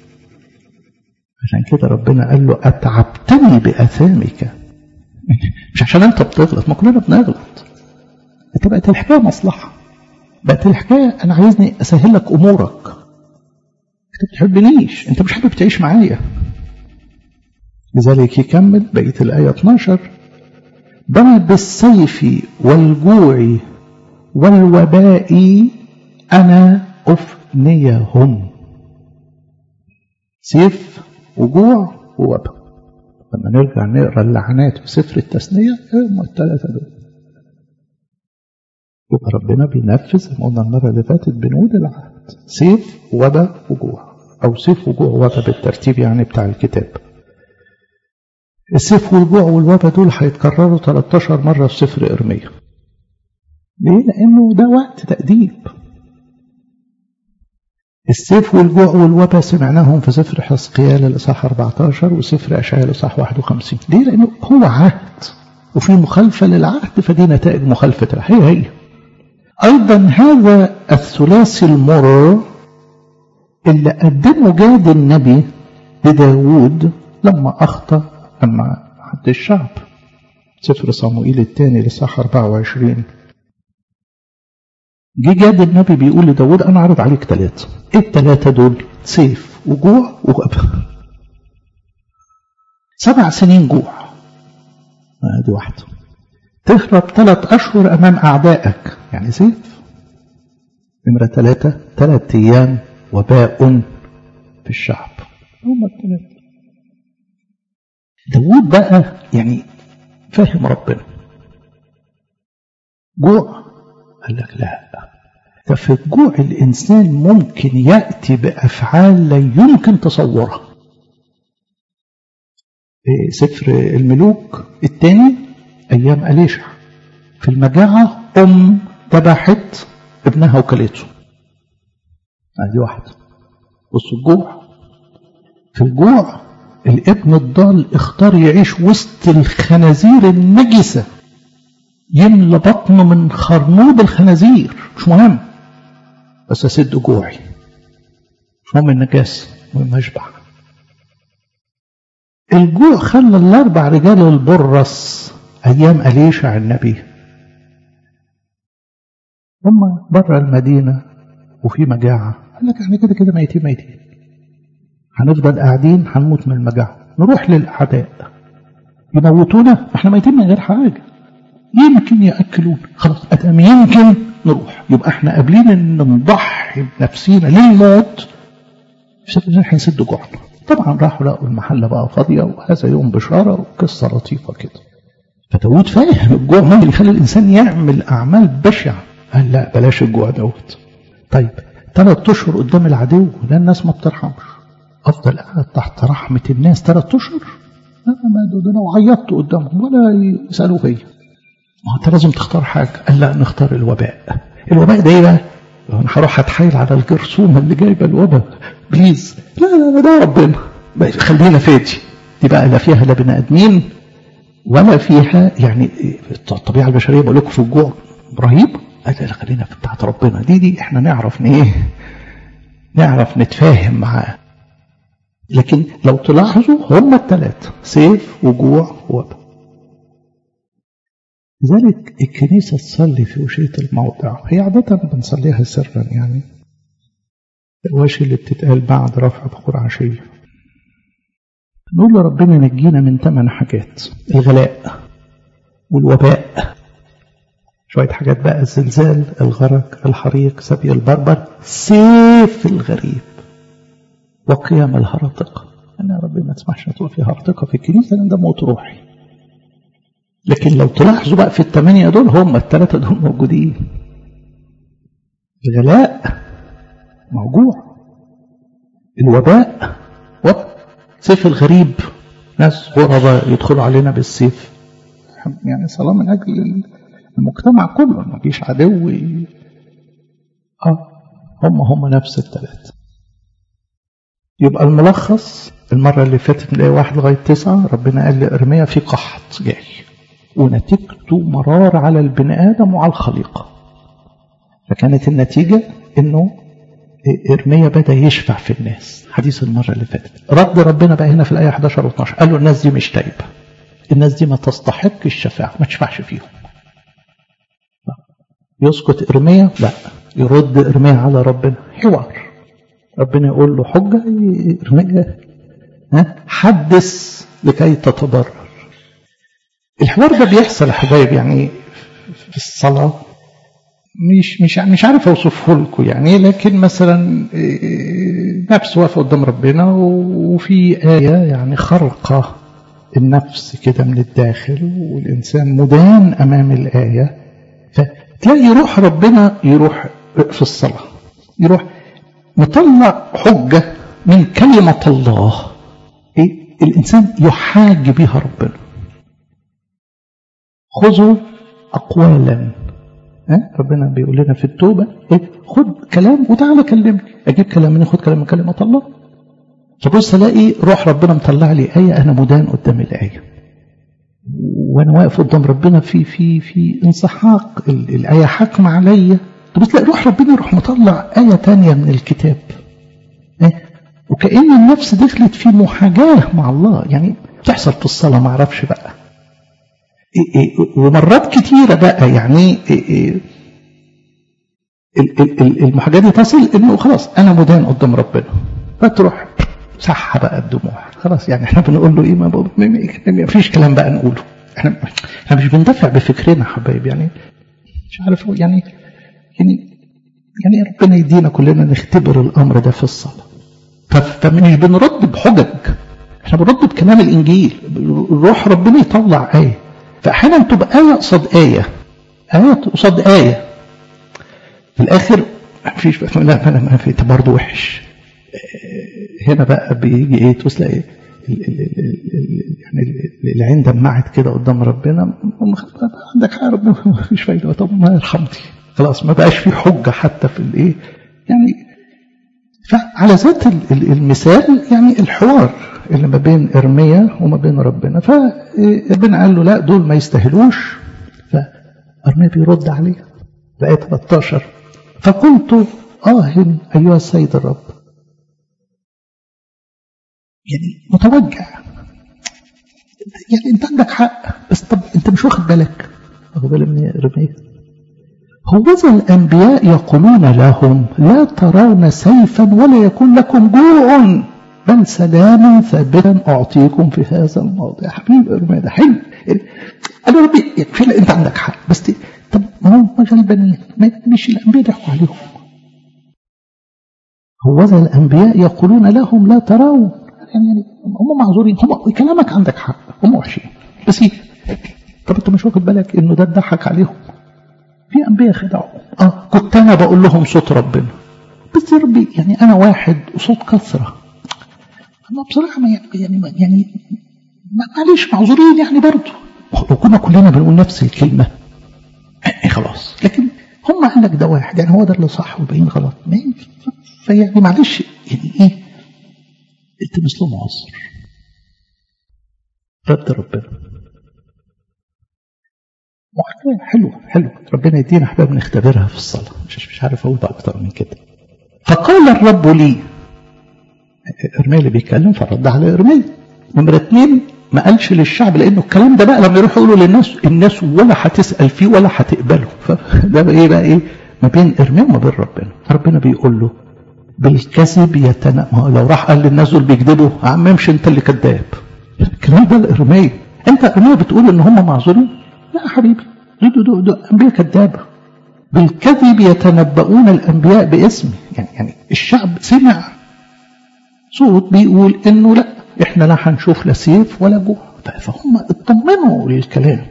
عشان كده ربنا قال له اتعبتني باثامك مش عشان انت بتغلط ما كلنا بنغلط انت بقت الحكايه مصلحه بقت الحكايه انا عايزني اسهل لك امورك انت ما بتحبنيش انت مش حابب تعيش معايا لذلك يكمل بقيه الايه 12 بل بالسيف والجوع والوباء أنا أفنيهم سيف وجوع ووباء لما نرجع نقرا اللعنات في سفر التثنية هم الثلاثة دول يبقى ربنا بينفذ زي ما قلنا المرة اللي فاتت بنود العهد سيف وباء وجوع أو سيف وجوع وباء بالترتيب يعني بتاع الكتاب السيف والجوع والوباء دول هيتكرروا 13 مرة في سفر إرميا ليه؟ لأنه ده وقت تأديب السيف والجوع والوباء سمعناهم في سفر حزقيال الإصحاح 14 وسفر أشعياء الإصحاح 51 ليه؟ لأنه هو عهد وفي مخالفة للعهد فدي نتائج مخالفة العهد هي هي أيضا هذا الثلاثي المر اللي قدمه جاد النبي لداود لما أخطأ أما حد الشعب سفر صموئيل الثاني لصح 24 جه جاد النبي بيقول لداود أنا عرض عليك ثلاثة إيه الثلاثة دول سيف وجوع وغبا سبع سنين جوع دي واحدة تهرب ثلاث أشهر أمام أعدائك يعني سيف نمرة ثلاثة ثلاث أيام وباء في الشعب هم الثلاثة داود بقى يعني فاهم ربنا جوع قال لك لا ده في الجوع الإنسان ممكن يأتي بأفعال لا يمكن تصورها سفر الملوك الثاني أيام أليشع في المجاعة أم ذبحت ابنها وكلته ادي واحده بصوا الجوع في الجوع الابن الضال اختار يعيش وسط الخنازير النجسة يملى بطنه من خرنوب الخنازير مش مهم بس اسد جوعي مش مهم النجاسة المهم اشبع الجوع خلى الاربع رجال البرص ايام اليشع النبي هم بره المدينة وفي مجاعة قال لك احنا كده كده ميتين ميتين هنفضل قاعدين هنموت من المجاعة نروح للأعداء يموتونا احنا ميتين من غير حاجة يمكن يأكلونا خلاص أدام يمكن نروح يبقى احنا قابلين ان نضحي بنفسينا للموت عشان هنسد جوعنا طبعا راحوا لقوا المحلة بقى فاضية وهذا يوم بشارة وقصة لطيفة كده فداود فاهم الجوع ممكن يخلي الإنسان يعمل أعمال بشعة قال لا بلاش الجوع دوت طيب ثلاث أشهر قدام العدو لا الناس ما بترحمش أفضل قاعد تحت رحمة الناس ثلاث أشهر ما ده لو عيطت قدامهم ولا يسألوا فيا ما أنت لازم تختار حاجة قال لا نختار الوباء الوباء ده إيه بقى؟ أنا هروح أتحايل على الجرثومة اللي جايبة الوباء بليز لا لا لا ده ربنا خلينا فادي دي بقى لا فيها لا بني آدمين ولا فيها يعني الطبيعة البشرية بقول لكم في الجوع رهيب قال لا خلينا في بتاعت ربنا دي دي احنا نعرف ايه نعرف نتفاهم معاه لكن لو تلاحظوا هم الثلاثة سيف وجوع ووباء لذلك الكنيسة تصلي في وشية الموضع هي عادة بنصليها سرا يعني الوشي اللي بتتقال بعد رفع بخور عشية نقول لربنا نجينا من ثمان حاجات الغلاء والوباء شوية حاجات بقى الزلزال الغرق الحريق سبي البربر سيف الغريب وقيام الهرطقة أنا يا ربي ما تسمحش تقول في هرطقة في الكنيسة لأن ده موت روحي لكن لو تلاحظوا بقى في الثمانية دول هم الثلاثة دول موجودين الغلاء موجوع الوباء وباء سيف الغريب ناس غرباء يدخلوا علينا بالسيف يعني صلاة من أجل المجتمع كله ما فيش عدو اه هم هم نفس الثلاثة يبقى الملخص المرة اللي فاتت من واحد لغاية تسعة ربنا قال لإرميا في قحط جاي ونتيجته مرار على البني آدم وعلى الخليقة فكانت النتيجة إنه إرميا بدأ يشفع في الناس حديث المرة اللي فاتت رد ربنا بقى هنا في الآية 11 و 12 قال له الناس دي مش تايبة الناس دي ما تستحق الشفاعة ما تشفعش فيهم يسكت إرميا لا يرد إرميا على ربنا حوار ربنا يقول له حجة إرميا ها حدث لكي تتضرر الحوار ده بيحصل يا حبايب يعني في الصلاة مش مش مش عارف اوصفه لكم يعني لكن مثلا نفس واقفه قدام ربنا وفي آية يعني خرقة النفس كده من الداخل والإنسان مدان أمام الآية فتلاقي روح ربنا يروح في الصلاة يروح مطلع حجة من كلمة الله إيه؟ الإنسان يحاج بها ربنا خذوا أقوالا أه؟ ربنا بيقول لنا في التوبة إيه؟ خد كلام وتعالى كلمني أجيب كلام مني خد كلام من كلمة الله فبص ألاقي روح ربنا مطلع لي آية أنا مدان قدام الآية وأنا واقف قدام ربنا في في في انسحاق الآية حاكمة عليا تبص تلاقي روح ربنا يروح مطلع آية تانية من الكتاب إيه؟ وكأن النفس دخلت في محاجاة مع الله يعني تحصل في الصلاة ما أعرفش بقى ومرات كتيرة بقى يعني المحاجاة دي تصل انه خلاص انا مدان قدام ربنا فتروح صح بقى الدموع خلاص يعني احنا بنقول له ايه ما, ما فيش كلام بقى نقوله احنا احنا مش بندافع بفكرنا حبايب يعني مش عارف يعني يعني يعني ربنا يدينا كلنا نختبر الامر ده في الصلاه فمش بنرد بحجج احنا بنرد بكلام الانجيل روح ربنا يطلع ايه فأحيانا تبقى آية قصاد آية آية قصاد آية في الآخر مفيش لا ما ما في برضه وحش هنا بقى بيجي ايه تبص ايه يعني العين دمعت كده قدام ربنا عندك حق ربنا ما فيش فايده طب ما يرحمني خلاص ما بقاش في حجه حتى في الايه يعني فعلى ذات المثال يعني الحوار اللي ما بين إرميا وما بين ربنا فربنا قال له لا دول ما يستاهلوش فإرميا بيرد عليه بقى 13 فقلت آه أيها السيد الرب يعني متوجع يعني انت عندك حق بس طب انت مش واخد بالك واخد بالك من إرميا هوذا الأنبياء يقولون لهم لا ترون سيفا ولا يكون لكم جوع بل سلاما ثابتا أعطيكم في هذا الموضع يا حبيبي إرميا ده حلو قال له ربي فعلا أنت عندك حق بس طب ما هم غلبانين مش الأنبياء ضحكوا عليهم هوذا الأنبياء يقولون لهم لا ترون يعني هم معذورين هم كلامك عندك حق هم وحشين بس طب انت مش واخد بالك انه ده اتضحك عليهم في انبياء خدعوا اه كنت انا بقول لهم صوت ربنا بس يا ربي يعني انا واحد وصوت كثره انا بصراحه ما يعني ما يعني معلش معذورين يعني برضه لو كنا كلنا بنقول نفس الكلمه يعني خلاص لكن هم قال لك ده واحد يعني هو ده اللي صح والباقيين غلط فيعني معلش يعني ايه التمس له معصر رد ربنا وحكاية حلوة حلوة ربنا يدينا احباب نختبرها في الصلاة مش مش عارف اقول اكتر من كده فقال الرب لي ارميا اللي بيتكلم فرد على ارميا نمرة اتنين ما قالش للشعب لانه الكلام ده بقى لما يروح يقولوا للناس الناس ولا هتسال فيه ولا هتقبله فده بقى ايه بقى ايه ما بين ارميا وما بين ربنا ربنا بيقول له بالكذب يتنا لو راح قال للناس دول بيكذبوا يا عم امشي انت اللي كذاب الكلام ده الارميه انت ارميه بتقول ان هم معذورين لا يا حبيبي دول دول دول انبياء كذابه بالكذب يتنبؤون الانبياء باسمي يعني يعني الشعب سمع صوت بيقول انه لا احنا لا هنشوف لا سيف ولا جوع فهم اطمنوا للكلام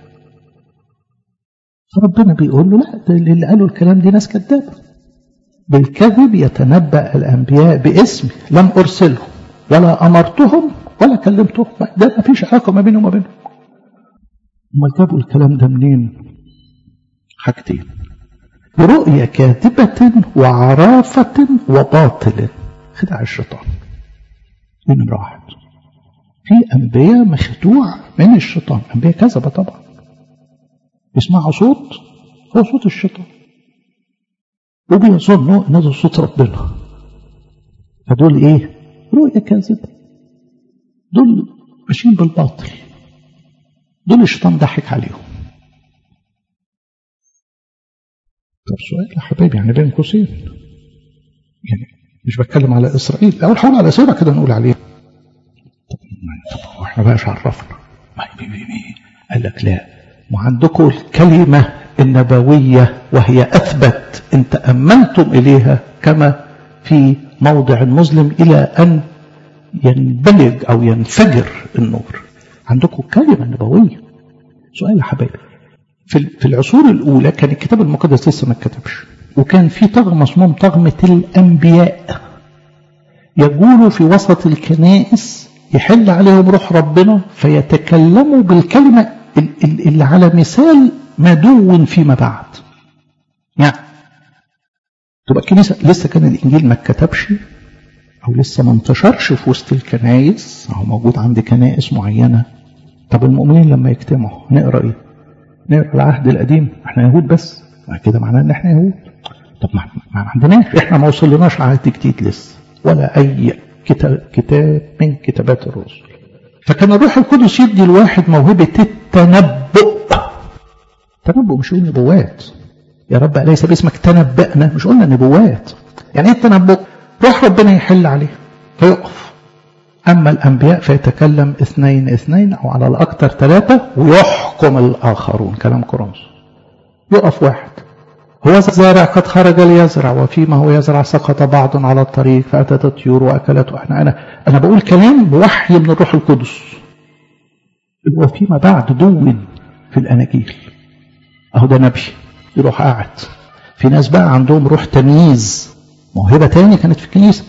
فربنا بيقول له لا اللي قالوا الكلام دي ناس كذابه بالكذب يتنبأ الأنبياء باسمي لم أرسلهم ولا أمرتهم ولا كلمتهم ده ما فيش علاقة ما بينهم وما بينهم امال جابوا الكلام ده منين حاجتين برؤية كاذبة وعرافة وباطل خدع الشيطان دي نمرة واحد في أنبياء مخدوع من الشيطان أنبياء كذبة طبعا يسمعوا صوت هو صوت الشيطان وبيظنوا ان ده صوت ربنا فدول ايه رؤية كاذبة دول ماشيين بالباطل دول الشيطان ضحك عليهم طب سؤال يا حبايبي يعني بين قوسين يعني مش بتكلم على اسرائيل اول حاجه على اسرائيل كده نقول عليه طب واحنا بقى عرفنا قال لك لا وعندكم الكلمه النبوية وهي أثبت إن تأمنتم إليها كما في موضع مظلم إلى أن ينبلج أو ينفجر النور عندكم كلمة نبوية سؤال يا حبايبي في العصور الأولى كان الكتاب المقدس لسه ما اتكتبش وكان في طغمة اسمهم طغمة الأنبياء يجولوا في وسط الكنائس يحل عليهم روح ربنا فيتكلموا بالكلمة اللي على مثال مدون فيما بعد يعني تبقى الكنيسة لسه كان الإنجيل ما اتكتبش أو لسه ما انتشرش في وسط الكنايس أو موجود عند كنائس معينة طب المؤمنين لما يجتمعوا نقرأ إيه؟ نقرأ العهد القديم إحنا يهود بس كده معناه إن إحنا يهود طب ما, ما عندناش إحنا ما وصلناش عهد جديد لسه ولا أي كتاب, كتاب من كتابات الرسل فكان الروح القدس يدي الواحد موهبة التنبؤ تنبؤ مش قلنا نبوات يا رب أليس باسمك تنبأنا مش قلنا نبوات يعني ايه التنبؤ روح ربنا يحل عليه فيقف أما الأنبياء فيتكلم اثنين اثنين أو على الأكثر ثلاثة ويحكم الآخرون كلام كورنثوس يقف واحد هو الزارع قد خرج ليزرع وفيما هو يزرع سقط بعض على الطريق فأتت الطيور وأكلته احنا أنا أنا بقول كلام بوحي من الروح القدس وفيما بعد دون في الأناجيل أهو ده نبي يروح قاعد في ناس بقى عندهم روح تمييز موهبة تاني كانت في الكنيسة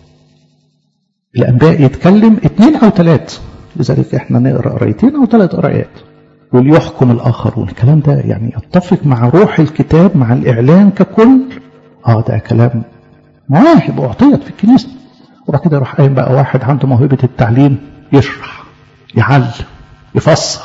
الأنباء يتكلم اثنين أو ثلاثة لذلك احنا نقرأ قرايتين أو ثلاث قرايات وليحكم الآخرون الكلام ده يعني يتفق مع روح الكتاب مع الإعلان ككل اه ده كلام مواهب اعطيت في الكنيسه وبعد كده يروح قايم بقى واحد عنده موهبه التعليم يشرح يعلم يفسر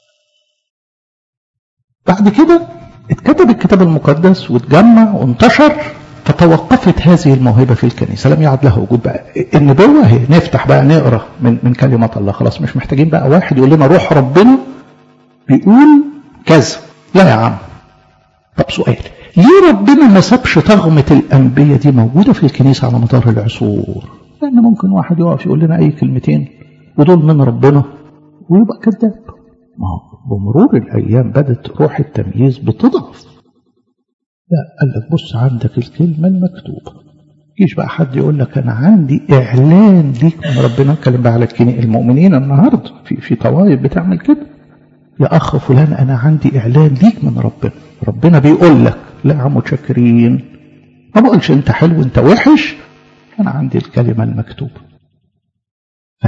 بعد كده اتكتب الكتاب المقدس واتجمع وانتشر فتوقفت هذه الموهبة في الكنيسة لم يعد له وجود بقى النبوة هي نفتح بقى نقرأ من, من كلمة الله خلاص مش محتاجين بقى واحد يقول لنا روح ربنا بيقول كذا لا يا عم طب سؤال ليه ربنا ما سابش طغمة الأنبياء دي موجودة في الكنيسة على مدار العصور لأن ممكن واحد يقف يقول لنا أي كلمتين ودول من ربنا ويبقى كذاب ما هو بمرور الأيام بدت روح التمييز بتضعف لا قال لك بص عندك الكلمة المكتوبة يجيش بقى حد يقول لك أنا عندي إعلان ليك من ربنا اتكلم بقى على المؤمنين النهاردة في في طوائف بتعمل كده يا أخ فلان أنا عندي إعلان ليك من ربنا ربنا بيقول لك لا يا عم متشكرين ما بقولش أنت حلو أنت وحش أنا عندي الكلمة المكتوبة ف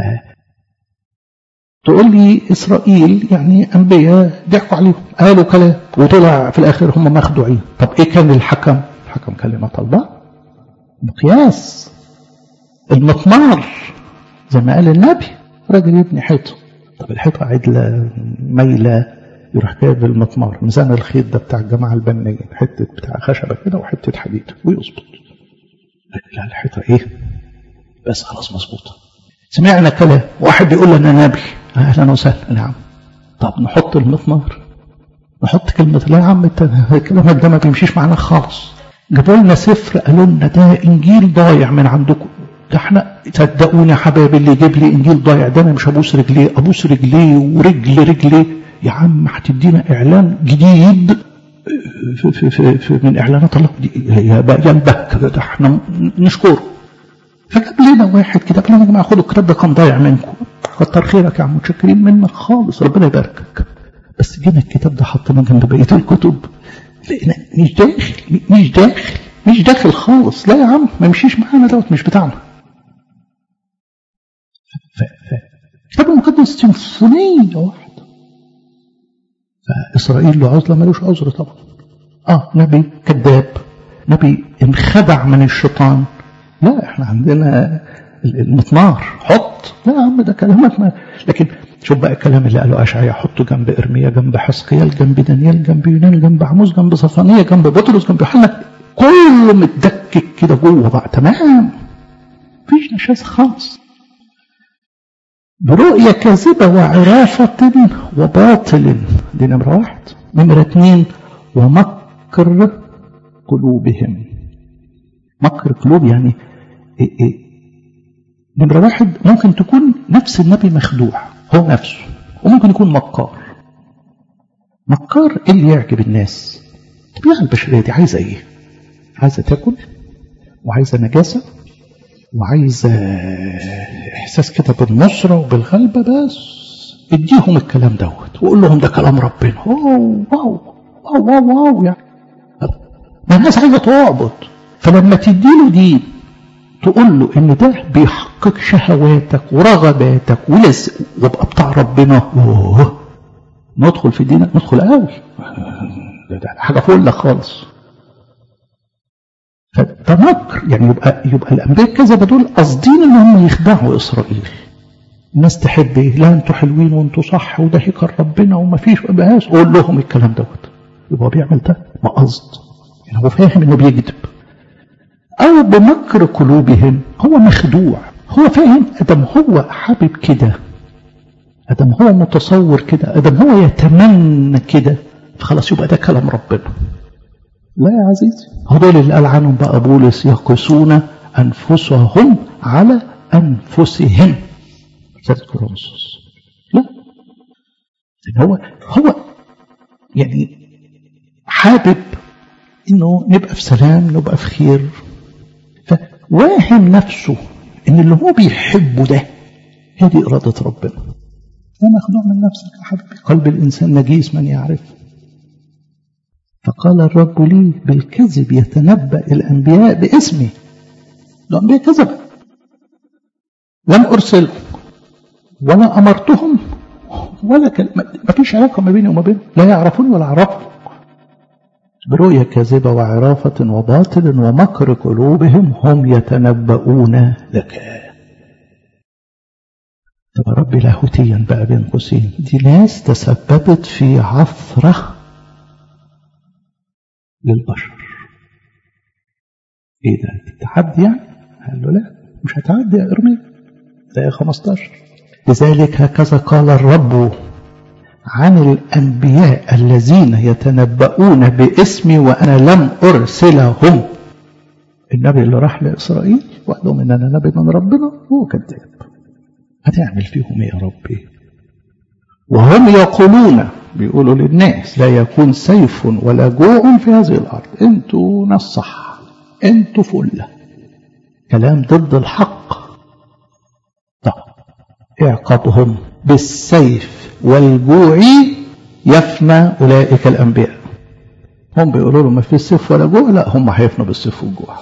تقول لي إسرائيل يعني أنبياء ضحكوا عليهم قالوا كلام وطلع في الآخر هم مخدوعين طب إيه كان الحكم الحكم كلمة الله مقياس المطمار زي ما قال النبي راجل يبني حيطة طب الحيطة عدلة مايلة يروح جايب المطمار ميزان الخيط ده بتاع الجماعة البنيين حتة بتاع خشبة كده وحتة حديد ويظبط لا الحيطة ايه بس خلاص مظبوطة سمعنا كلام واحد بيقول لنا نبي اهلا وسهلا نعم طب نحط المطمار نحط كلمة لا يا عم انت كلامك ده ما بيمشيش معانا خالص جابوا لنا سفر قالوا لنا ده انجيل ضايع من عندكم ده احنا صدقوني يا حبايبي اللي يجيب لي انجيل ضايع ده انا مش هبوس رجليه ابوس رجليه ورجل رجليه يا عم هتدينا اعلان جديد في في في, في من اعلانات الله ينبهك ده احنا نشكره فجاب لنا واحد كده قال لنا يا جماعه خدوا الكتاب ده كان ضايع منكم كتر خيرك يا عم متشكرين منك خالص ربنا يباركك بس جينا الكتاب ده حطيناه جنب بقيه الكتب لقينا مش داخل مش داخل مش داخل خالص لا يا عم ما يمشيش معانا دوت مش بتاعنا الكتاب المقدس سيمفونية واحدة فإسرائيل له عذر ملوش عذر طبعا اه نبي كذاب نبي انخدع من الشيطان لا احنا عندنا المطمار حط لا يا عم ده كلامك ما لكن شوف بقى الكلام اللي قاله اشعيا حطه جنب ارميا جنب حسقيال جنب دانيال جنب يونان جنب عموس جنب صفانية جنب بطرس جنب يوحنا كله متدكك كده جوه بقى تمام مفيش نشاز خالص برؤية كاذبة وعرافة وباطل دي نمرة واحد نمرة اثنين ومكر قلوبهم مكر قلوب يعني إيه إيه نمرة واحد ممكن تكون نفس النبي مخدوع هو نفسه وممكن يكون مكار مكار ايه اللي يعجب الناس الطبيعة البشرية دي عايزة ايه عايزة تاكل وعايزة نجاسة وعايزة احساس كده بالنصرة وبالغلبة بس اديهم الكلام دوت وقول لهم ده كلام ربنا واو واو واو واو, واو يعني ما الناس عايزة تعبد فلما تديله دين تقول له ان ده بيحقق شهواتك ورغباتك ولز وابقى بتاع ربنا أوه. ندخل في دينك ندخل قوي ده, ده حاجه فله خالص فده مكر يعني يبقى يبقى الانبياء الكذبه دول قاصدين ان هم يخدعوا اسرائيل الناس تحب ايه لا انتوا حلوين وانتوا صح وده هيكر ربنا وما فيش بقاش قول لهم الكلام دوت يبقى هو بيعمل ده ما قصد يعني هو فاهم انه بيكذب أو بمكر قلوبهم هو مخدوع هو فاهم أدم هو حابب كده أدم هو متصور كده أدم هو يتمنى كده فخلاص يبقى ده كلام ربنا لا يا عزيزي هدول اللي قال عنهم بقى بولس يقسون أنفسهم على أنفسهم رسالة كورنثوس لا هو هو يعني حابب انه نبقى في سلام نبقى في خير فواهم نفسه ان اللي هو بيحبه ده هي دي إرادة ربنا لا مخدوع من نفسك يا حبيبي قلب الإنسان نجيس من يعرف فقال الرب لي بالكذب يتنبأ الأنبياء باسمي الأنبياء كذبوا لم أرسلهم ولا أمرتهم ولا كلمة ما فيش علاقة ما بيني وما بينهم لا يعرفوني ولا أعرفهم برؤية كاذبة وعرافة وباطل ومكر قلوبهم هم يتنبؤون لك طب يا ربي لاهوتيا بقى بين قوسين دي ناس تسببت في عثرة للبشر ايه ده تحدي يعني قال له لا مش هتعدي يا ارمي ده 15 لذلك هكذا قال الرب عن الأنبياء الذين يتنبؤون باسمي وأنا لم أرسلهم النبي اللي راح لإسرائيل وقال لهم إن أنا نبي من ربنا هو كذاب هتعمل فيهم إيه يا ربي وهم يقولون بيقولوا للناس لا يكون سيف ولا جوع في هذه الأرض انتوا ناس صح انتوا فلة كلام ضد الحق طب اعقابهم بالسيف والجوع يفنى أولئك الأنبياء هم بيقولوا له ما في سيف ولا جوع لا هم هيفنوا بالسيف والجوع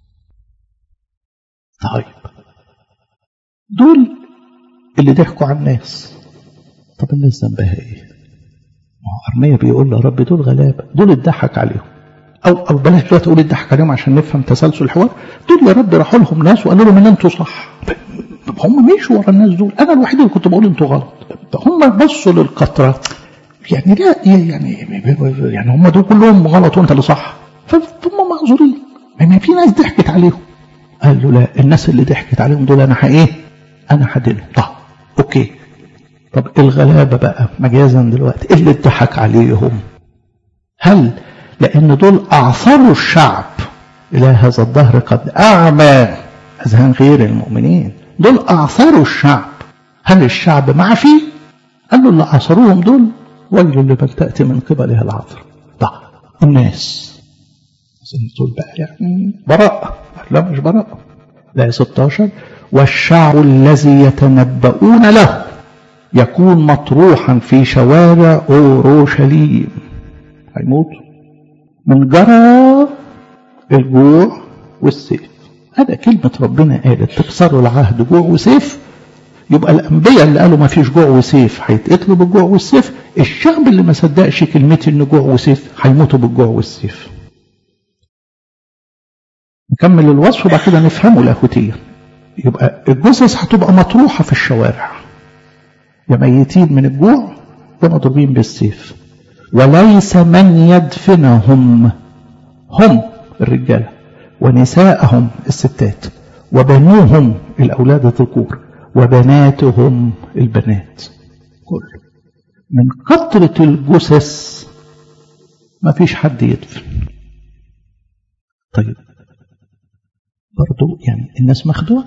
طيب دول اللي ضحكوا على الناس طب الناس ذنبها ايه؟ ما هو أرمية بيقول له رب دول غلابة دول اتضحك عليهم أو أو بلاش دلوقتي أقول اتضحك عليهم عشان نفهم تسلسل الحوار دول يا رب راحوا لهم ناس وقالوا لهم إن أنتوا صح هم مشوا ورا الناس دول أنا الوحيد اللي كنت بقول أنتوا غلط هم بصوا للقطرة يعني لا يعني يعني هم دول كلهم غلط وأنت اللي صح فهم معذورين ما في ناس ضحكت عليهم قال له لا الناس اللي ضحكت عليهم دول أنا إيه أنا هدينهم طب أوكي طب الغلابة بقى مجازا دلوقتي اللي اتضحك عليهم هل لأن دول أعثروا الشعب إلى هذا الظهر قد أعمى أذهان غير المؤمنين دول أعثروا الشعب هل الشعب معفي قال له اللي أعثروهم دول ويل لمن تأتي من قبلها العثر طب الناس دول بقى يعني براءة لا مش براءة لا 16 والشعب الذي يتنبؤون له يكون مطروحا في شوارع أورشليم هيموت من جرى الجوع والسيف هذا كلمة ربنا قالت تكسروا العهد جوع وسيف يبقى الأنبياء اللي قالوا ما فيش جوع وسيف هيتقتلوا بالجوع والسيف الشعب اللي ما صدقش كلمتي إن جوع وسيف هيموتوا بالجوع والسيف نكمل الوصف وبعد كده نفهمه لاهوتيا يبقى الجثث هتبقى مطروحة في الشوارع يا ميتين من الجوع يا مضروبين بالسيف وليس من يدفنهم هم الرجالة ونساءهم الستات وبنوهم الأولاد الذكور وبناتهم البنات كله من كثرة الجثث ما فيش حد يدفن طيب برضو يعني الناس مخدوعة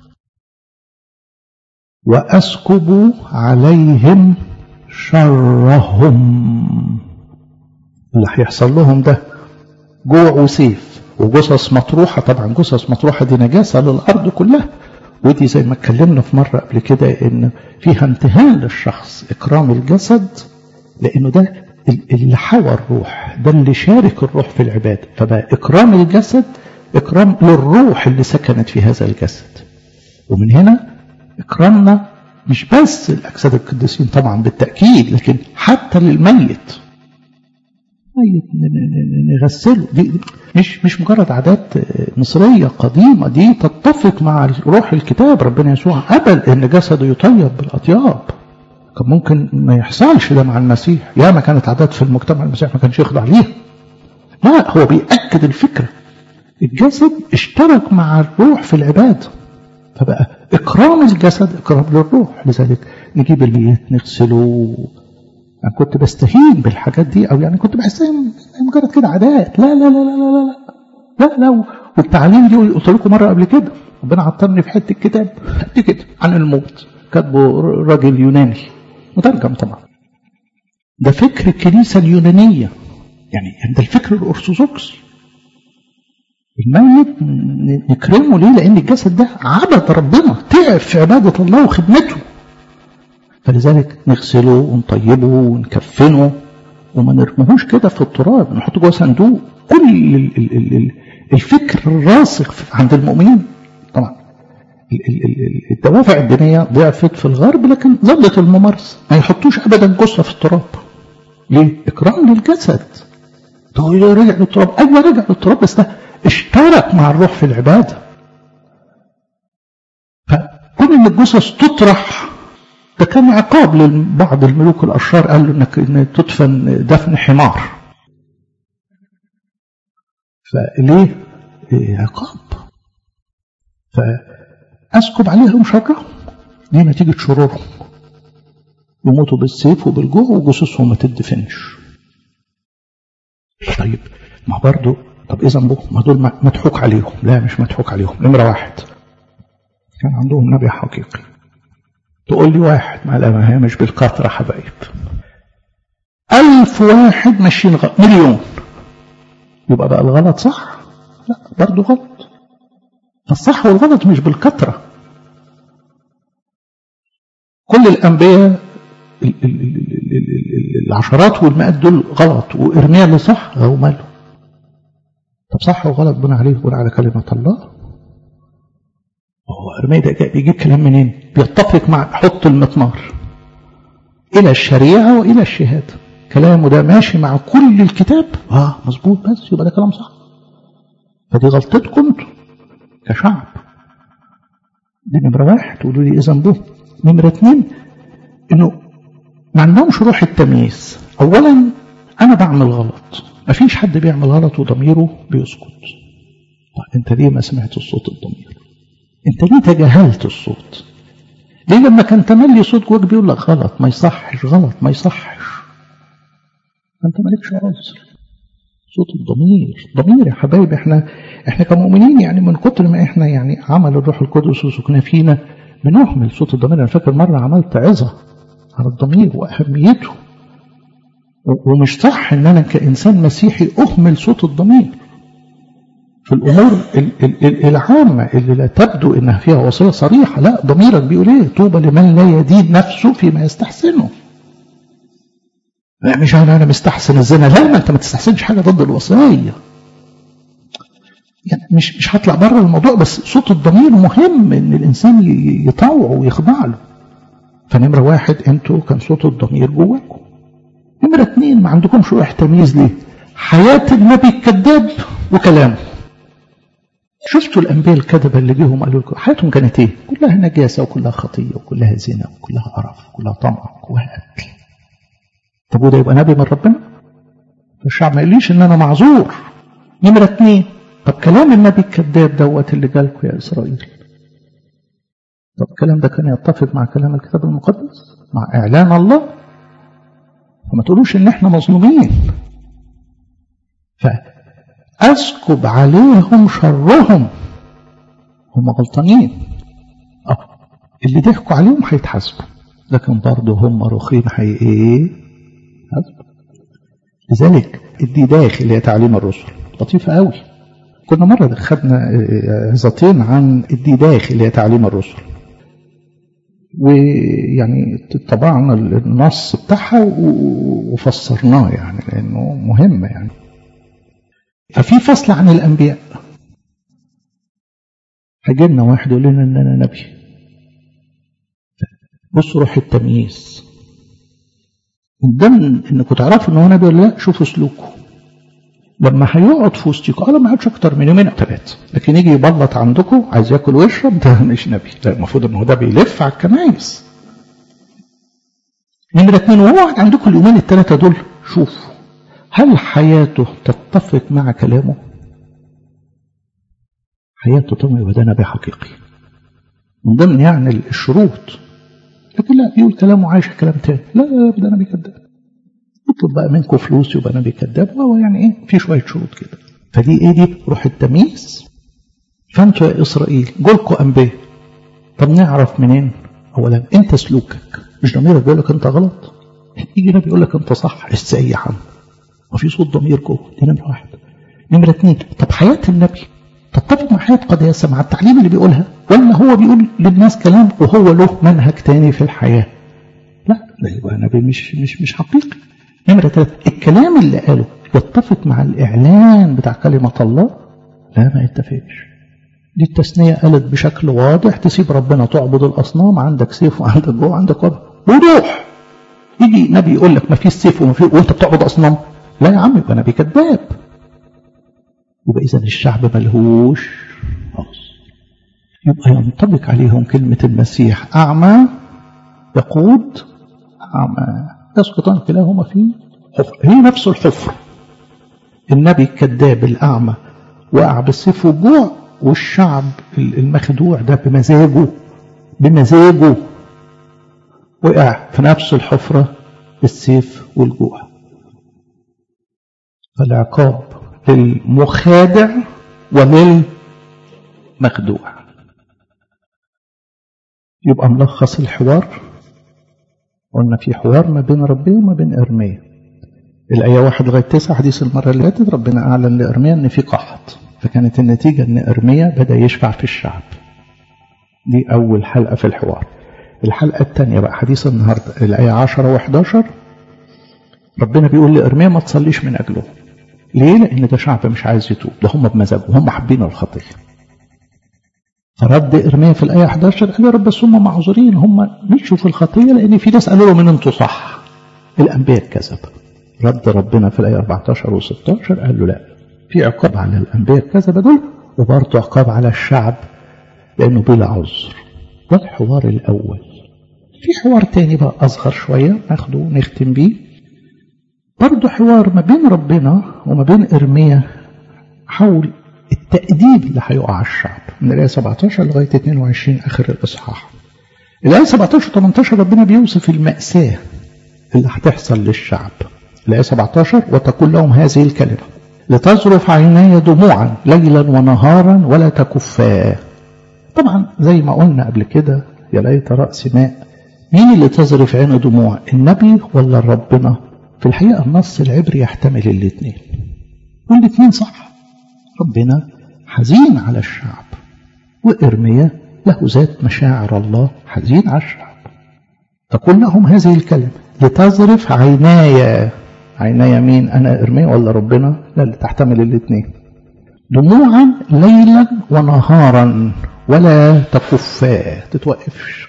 وأسكب عليهم شرهم اللي هيحصل لهم ده جوع وسيف وجثث مطروحة طبعا جثث مطروحة دي نجاسة للأرض كلها ودي زي ما اتكلمنا في مرة قبل كده إن فيها امتهان للشخص إكرام الجسد لأنه ده اللي حوى الروح ده اللي شارك الروح في العبادة فبقى إكرام الجسد إكرام للروح اللي سكنت في هذا الجسد ومن هنا إكرامنا مش بس الأجساد القديسين طبعا بالتأكيد لكن حتى للميت ميت نغسله دي مش مش مجرد عادات مصرية قديمة دي تتفق مع روح الكتاب ربنا يسوع قبل ان جسده يطيب بالأطياب كان ممكن ما يحصلش ده مع المسيح يا ما كانت عادات في المجتمع المسيح ما كانش يخضع ليها لا هو بيأكد الفكرة الجسد اشترك مع الروح في العبادة فبقى إكرام الجسد إكرام للروح لذلك نجيب الميت نغسله أنا كنت بستهين بالحاجات دي أو يعني كنت بحسها مجرد كده عادات لا لا لا لا لا لا لا لا والتعليم دي قلت لكم مرة قبل كده ربنا عطرني في حتة كتاب قد كده عن الموت كاتبه راجل يوناني مترجم طبعا ده فكر الكنيسة اليونانية يعني ده الفكر الأرثوذكسي الميت نكرمه ليه لأن الجسد ده عبد ربنا تعب في عبادة الله وخدمته فلذلك نغسله ونطيبه ونكفنه وما نرميهوش كده في التراب نحطه جوه صندوق كل الفكر الراسخ عند المؤمنين طبعا الدوافع الدينية ضعفت في الغرب لكن ظلت الممارسة ما يحطوش أبدا جثة في التراب ليه؟ إكرام للجسد تقول له رجع للتراب ايوه رجع للتراب بس ده اشترك مع الروح في العباده فكون ان الجثث تطرح ده كان عقاب لبعض الملوك الاشرار قال له انك ان تدفن دفن حمار فليه إيه عقاب فاسكب عليهم شرهم دي نتيجه شرورهم يموتوا بالسيف وبالجوع وجثثهم ما تدفنش طيب ما برضه طب اذا ما دول مضحوك عليهم لا مش مضحوك عليهم نمره واحد كان عندهم نبي حقيقي تقول لي واحد ما لا ما هي مش بالكثره حبايب ألف واحد ماشيين غلط مليون يبقى بقى الغلط صح لا برضه غلط الصح والغلط مش بالكثره كل الانبياء العشرات والمئات دول غلط وارميا اللي صح هو ماله طب صح وغلط بناء عليه بناء على كلمة الله هو ارميا ده بيجيب كلام منين بيتفق مع حط المطمار الى الشريعة والى الشهادة كلامه ده ماشي مع كل الكتاب اه مظبوط بس يبقى ده كلام صح فدي غلطتكم انتوا كشعب دي نمرة واحد تقولوا لي اذا به نمرة اتنين انه ما عندهمش روح التمييز اولا انا بعمل غلط ما فيش حد بيعمل غلط وضميره بيسكت طيب انت ليه ما سمعت الصوت الضمير انت ليه تجاهلت الصوت ليه لما كان تملي صوت جواك بيقول لك غلط ما يصحش غلط ما يصحش انت مالكش عذر صوت الضمير ضمير يا حبايبي احنا احنا كمؤمنين يعني من كتر ما احنا يعني عمل الروح القدس وسكنه فينا بنهمل صوت الضمير انا فاكر مره عملت عظه على الضمير واهميته ومش صح ان انا كانسان مسيحي اهمل صوت الضمير في الامور العامه اللي لا تبدو انها فيها وصيه صريحه لا ضميرك بيقول ايه طوبى لمن لا يدين نفسه فيما يستحسنه لا مش انا انا مستحسن الزنا لا ما انت ما تستحسنش حاجه ضد الوصيه يعني مش مش هطلع بره الموضوع بس صوت الضمير مهم ان الانسان يطوعه ويخضع له فنمره واحد انتوا كان صوت الضمير جواكم نمره اتنين ما عندكمش روح تمييز ليه حياه النبي الكذاب وكلامه شفتوا الانبياء الكذبه اللي جيهم قالوا لكم حياتهم كانت ايه؟ كلها نجاسه وكلها خطيه وكلها زنا وكلها قرف وكلها طمع وكلها قتل طب وده يبقى نبي من ربنا؟ فالشعب ما يقوليش ان انا معذور نمره اتنين طب كلام النبي الكذاب دوت اللي جالكم يا اسرائيل طب الكلام ده كان يتفق مع كلام الكتاب المقدس مع اعلان الله فما تقولوش ان احنا مظلومين فاسكب عليهم شرهم هم غلطانين اه اللي ضحكوا عليهم هيتحاسبوا لكن برضه هم رخين حي ايه لذلك الديداخ اللي هي تعليم الرسل لطيفه قوي كنا مرة خدنا عظتين عن الديداخ اللي هي تعليم الرسل ويعني طبعنا النص بتاعها وفسرناه يعني لأنه مهمة يعني ففي فصل عن الأنبياء هيجي لنا واحد يقول لنا إن أنا نبي بصوا روح التمييز من ضمن انكم تعرفوا ان هو نبي ولا لا شوفوا سلوكه لما هيقعد في وسطكم اه ما قعدش اكتر من يومين او ثلاثه لكن يجي يبلط عندكم عايز ياكل ويشرب ده مش نبي لا المفروض ان هو ده بيلف على الكنايس نمرة اتنين وهو قاعد عندكم اليومين الثلاثة دول شوفوا هل حياته تتفق مع كلامه؟ حياته طبعا يبقى ده نبي حقيقي من ضمن يعني الشروط لكن لا بيقول كلامه عايش كلام تاني لا لا ده نبي كذاب يطلب بقى منكم فلوس يبقى نبي كذاب وهو يعني ايه في شويه شروط كده فدي ايه دي روح التمييز فانتوا يا اسرائيل جولكوا انبياء طب نعرف منين اولا انت سلوكك مش ضميرك بيقول لك انت غلط يجي نبي يقول لك انت صح ازاي يا عم وفي صوت ضمير جوه دي نمره واحد نمره اثنين طب حياه النبي تتفق مع حياه قداسه مع التعليم اللي بيقولها ولا هو بيقول للناس كلام وهو له منهج تاني في الحياه لا ده يبقى نبي مش مش مش حقيقي نمرة ثلاثة الكلام اللي قاله يتفق مع الإعلان بتاع كلمة الله لا ما يتفقش دي التثنية قالت بشكل واضح تسيب ربنا تعبد الأصنام عندك سيف وعندك جوع وعندك وضع وضوح يجي نبي يقول لك ما فيش سيف وما فيش وانت بتعبد أصنام لا يا عم يبقى نبي كذاب يبقى إذا الشعب ملهوش عذر يبقى ينطبق عليهم كلمة المسيح أعمى يقود أعمى يسقطان كلاهما في حفر هي نفس الحفر النبي الكذاب الأعمى وقع بالسيف والجوع والشعب المخدوع ده بمزاجه بمزاجه وقع في نفس الحفرة بالسيف والجوع فالعقاب للمخادع وللمخدوع يبقى ملخص الحوار قلنا في حوار ما بين ربنا وما بين إرميا الآية واحد لغاية تسعة حديث المرة اللي فاتت ربنا أعلن لإرميا إن في قحط فكانت النتيجة إن إرميا بدأ يشفع في الشعب دي أول حلقة في الحوار الحلقة الثانية بقى حديث النهاردة الآية 10 و11 ربنا بيقول لإرميا ما تصليش من أجله ليه؟ لأن ده شعب مش عايز يتوب ده هم بمزاجهم هم حابين الخطية فرد إرميا في الآية 11 قال يا رب بس هم معذورين هم مشوا في الخطية لأن في ناس قالوا لهم إن أنتوا صح الأنبياء كذب رد ربنا في الآية 14 و16 قال له لا في عقاب على الأنبياء الكذبة دول وبرضه عقاب على الشعب لأنه بلا عذر ده الحوار الأول في حوار تاني بقى أصغر شوية ناخده ونختم بيه برضه حوار ما بين ربنا وما بين إرميا حول التأديب اللي هيقع على الشعب من الآية 17 لغاية 22 آخر الإصحاح الآية 17 و 18 ربنا بيوصف المأساة اللي هتحصل للشعب الآية 17 وتقول لهم هذه الكلمة لتظرف عيناي دموعا ليلا ونهارا ولا تكفا طبعا زي ما قلنا قبل كده يا ليت رأس ماء مين اللي تظرف عينه دموع النبي ولا ربنا في الحقيقة النص العبري يحتمل الاثنين والاثنين صح ربنا حزين على الشعب وإرميا له ذات مشاعر الله حزين على الشعب تقول لهم هذه الكلمة لتظرف عيناي عيناي مين أنا إرميا ولا ربنا لا اللي تحتمل الاثنين دموعا ليلا ونهارا ولا تكفا تتوقفش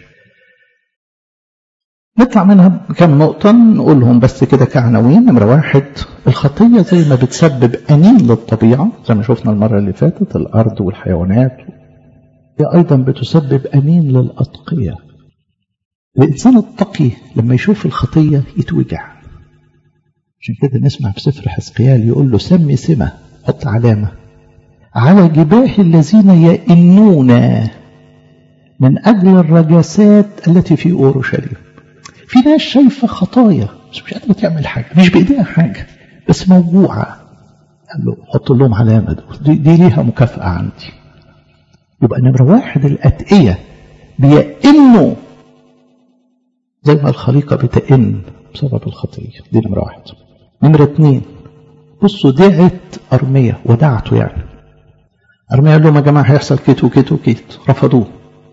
نطلع منها كم نقطة نقولهم بس كده كعناوين نمرة واحد الخطية زي ما بتسبب أنين للطبيعة زي ما شفنا المرة اللي فاتت الأرض والحيوانات هي أيضا بتسبب أنين للأتقية الإنسان التقي لما يشوف الخطية يتوجع عشان كده نسمع في سفر حزقيال يقول له سمي سمة حط علامة على جباه الذين يئنون من أجل الرجاسات التي في أورشليم في ناس شايفة خطايا بس مش قادرة تعمل حاجة مش بإيديها حاجة بس موجوعة قال له حط لهم علامة دول دي, دي ليها مكافأة عندي يبقى نمرة واحد الأتقية بيئنوا زي ما الخليقة بتئن بسبب الخطية دي نمرة واحد نمرة اتنين بصوا دعت أرمية ودعته يعني أرمية قال لهم يا جماعة هيحصل كيت وكيت وكيت رفضوه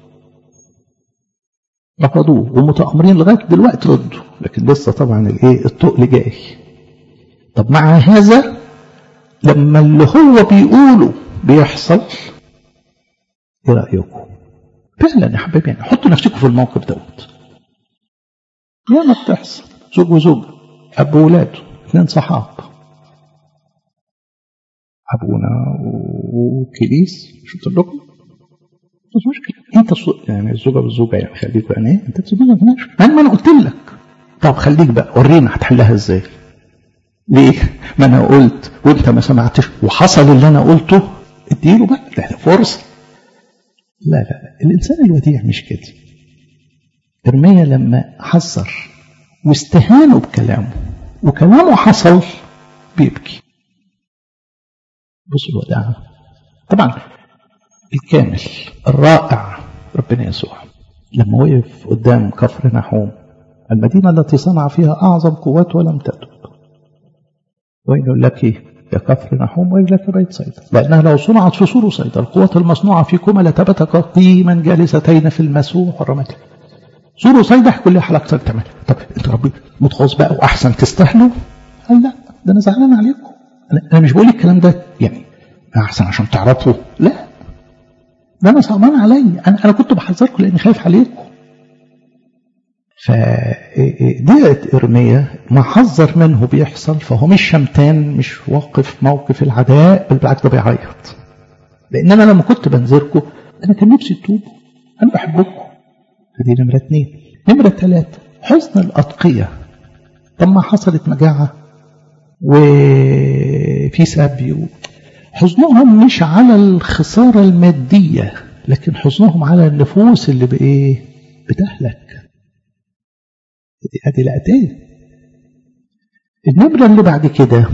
رفضوه ومتأمرين لغاية دلوقتي ردوا لكن لسه طبعا الايه التقل جاي طب مع هذا لما اللي هو بيقوله بيحصل ايه رأيكم فعلا يا حبايبي يعني حطوا نفسكم في الموقف دوت يا ما بتحصل زوج وزوج اب وولاده اثنين صحاب ابونا وكليس شفت لكم مش مشكله انت صو... يعني الزوجه بالزوجه يعني خليكوا يعني ايه انت تسيبونا نتناقش ما انا قلت لك طب خليك بقى ورينا هتحلها ازاي ليه ما انا قلت وانت ما سمعتش وحصل اللي انا قلته اديله بقى ده فرصه لا لا لا الانسان الوديع مش كده ارميا لما حذر واستهانوا بكلامه وكلامه حصل بيبكي بصوا الوداعة طبعا الكامل الرائع ربنا يسوع لما وقف قدام كفر نحوم المدينة التي صنع فيها أعظم قوات ولم تتب ويل لك يا كفر نحوم ويل لك بيت صيدا لأنها لو صنعت في سور صيدا القوات المصنوعة فيكما لتبتك قيما جالستين في المسوح والرمل سور صيدا كلها حلقة تمام طب انت ربي متغاظ بقى وأحسن تستاهلوا قال لا ده أنا زعلان عليكم أنا مش بقول الكلام ده يعني أحسن عشان تعرفوا لا ده أنا صعبان عليا أنا أنا كنت بحذركم لأني خايف عليكم فديت إرمية ما حذر منه بيحصل فهو مش شمتان مش واقف موقف العداء بل بالعكس ده بيعيط لأن أنا لما كنت بنذركم أنا كان نفسي تتوبوا أنا بحبكم فدي نمرة اتنين نمرة ثلاثة حزن الأتقية طب ما حصلت مجاعة وفي سبي حزنهم مش على الخسارة المادية لكن حزنهم على النفوس اللي بإيه بتهلك ادي لقتين النمرة اللي بعد كده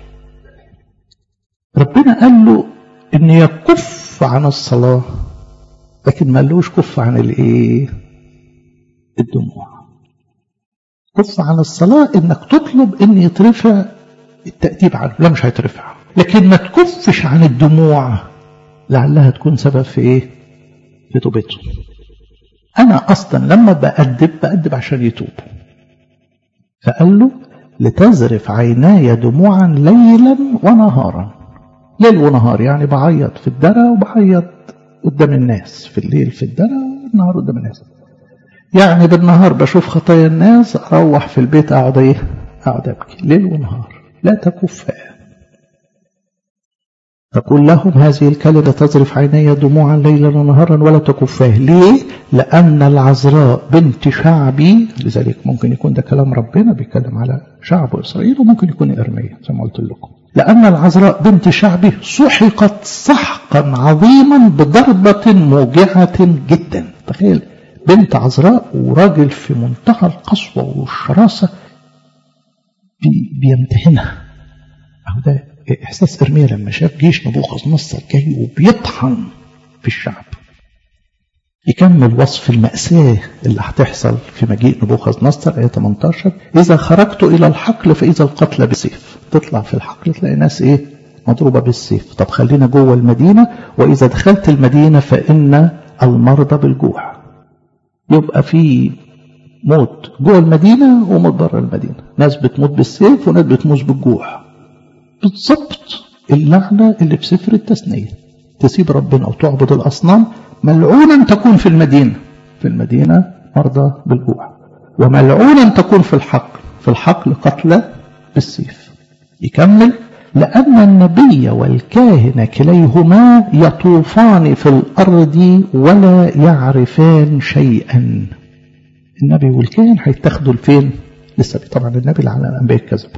ربنا قال له ان يكف عن الصلاة لكن ما قالوش كف عن الايه الدموع كف عن الصلاة انك تطلب ان يترفع التأديب عنه لا مش هيترفع لكن ما تكفش عن الدموع لعلها تكون سبب في ايه في توبته انا اصلا لما بأدب بأدب عشان يتوب فقال له لتزرف عيناي دموعا ليلا ونهارا ليل ونهار يعني بعيط في الدرى وبعيط قدام الناس في الليل في الدرى والنهار قدام الناس يعني بالنهار بشوف خطايا الناس اروح في البيت اقعد ايه اقعد ابكي ليل ونهار لا تكفا تقول لهم هذه الكلمة تزرف عيني دموعا ليلا ونهارا ولا تكفاه ليه؟ لأن العذراء بنت شعبي لذلك ممكن يكون ده كلام ربنا بيتكلم على شعب إسرائيل وممكن يكون إرميا زي ما قلت لكم لأن العذراء بنت شعبي سحقت سحقا عظيما بضربة موجعة جدا تخيل بنت عذراء وراجل في منتهى القسوة والشراسة بي بيمتهنها أو ده إحساس إرميا لما شاف جيش نبوخذ نصر جاي وبيطحن في الشعب يكمل وصف المأساة اللي هتحصل في مجيء نبوخذ نصر آية 18 إذا خرجت إلى الحقل فإذا القتل بسيف تطلع في الحقل تلاقي ناس إيه مضروبة بالسيف طب خلينا جوه المدينة وإذا دخلت المدينة فإن المرضى بالجوع يبقى في موت جوه المدينة وموت بره المدينة ناس بتموت بالسيف وناس بتموت بالجوع بالضبط اللعنة اللي في سفر التثنية تسيب ربنا وتعبد الأصنام ملعونا تكون في المدينة في المدينة مرضى بالجوع وملعونا تكون في الحقل في الحقل قتلى بالسيف يكمل لأن النبي والكاهن كليهما يطوفان في الأرض ولا يعرفان شيئا النبي والكاهن هيتاخدوا لفين لسه طبعا النبي على الأنبياء كذبوا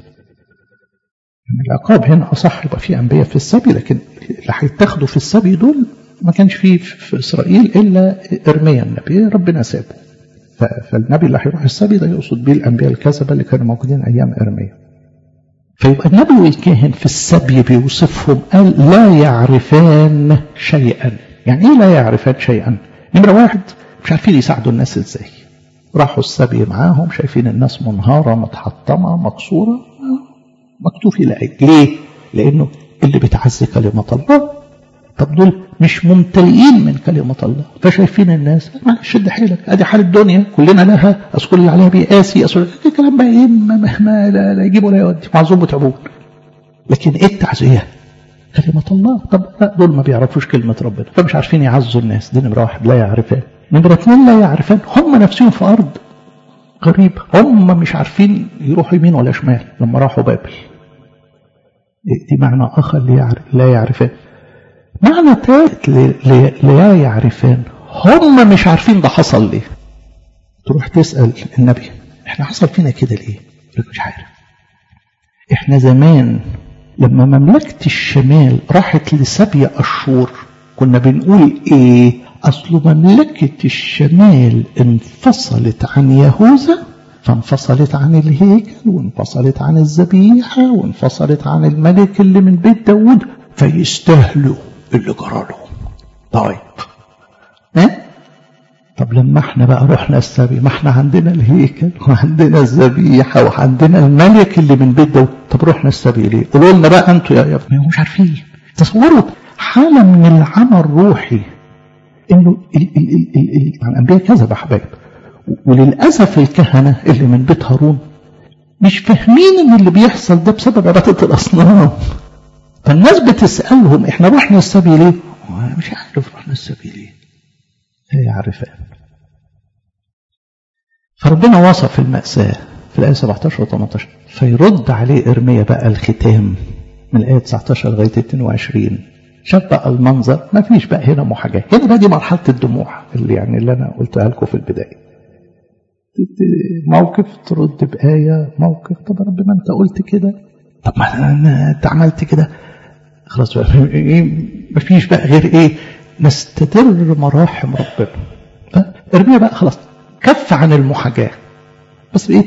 العقاب هنا أصح يبقى في أنبياء في السبي لكن اللي هيتاخدوا في السبي دول ما كانش فيه في إسرائيل إلا إرميا النبي ربنا سابه فالنبي اللي هيروح السبي ده يقصد بيه الأنبياء الكذبة اللي كانوا موجودين أيام إرميا فيبقى النبي والكاهن في السبي بيوصفهم قال لا يعرفان شيئا يعني ايه لا يعرفان شيئا نمرة واحد مش عارفين يساعدوا الناس ازاي راحوا السبي معاهم شايفين الناس منهارة متحطمة مكسورة مكتوف لأجل ليه لأنه اللي بتعزي كلمة الله طب دول مش ممتلئين من كلمة الله فشايفين الناس معلش شد حيلك ادي حال الدنيا كلنا لها اذكر اللي عليها بيقاسي اذكر الكلام بقى ايه ما, ما لا, لا يجيب ولا يودي معظوم وتعبون لكن ايه التعزية كلمة الله طب لا دول ما بيعرفوش كلمة ربنا فمش عارفين يعزوا الناس دي نمرة واحد لا يعرفان نمرة اثنين لا يعرفان هم نفسهم في أرض غريبة هم مش عارفين يروحوا يمين ولا شمال لما راحوا بابل دي معنى آخر لا يعرفان معنى ثالث لا يعرفان هم مش عارفين ده حصل ليه تروح تسأل النبي احنا حصل فينا كده ليه يقول مش عارف احنا زمان لما مملكة الشمال راحت لسبي أشور كنا بنقول ايه أصل مملكة الشمال انفصلت عن يهوذا فانفصلت عن الهيكل وانفصلت عن الذبيحة وانفصلت عن الملك اللي من بيت داود فيستاهلوا اللي جرى لهم طيب ها طب لما احنا بقى رحنا السبي ما احنا عندنا الهيكل وعندنا الذبيحه وعندنا الملك اللي من بيت داود طب رحنا السبي ليه؟ قولوا لنا بقى انتوا يا ابني مش عارفين تصوروا حاله من العمى الروحي انه الانبياء كذب يا حبايب وللاسف الكهنه اللي من بيت هارون مش فاهمين ان اللي بيحصل ده بسبب عباده الاصنام فالناس بتسالهم احنا رحنا السبي ليه؟ مش عارف رحنا السبي ليه لا يعرفان فربنا وصف المأساة في الآية 17 و 18 فيرد عليه إرميا بقى الختام من الآية 19 لغاية 22 شاف بقى المنظر ما فيش بقى هنا محاجاة هنا بقى دي مرحلة الدموع اللي يعني اللي أنا قلتها لكم في البداية موقف ترد بآية موقف طب يا رب ما أنت قلت كده طب ما أنا أنت عملت كده خلاص بقى ما فيش بقى غير إيه نستدر مراحم ربنا ارميها بقى خلاص كف عن المحاجاة بس ايه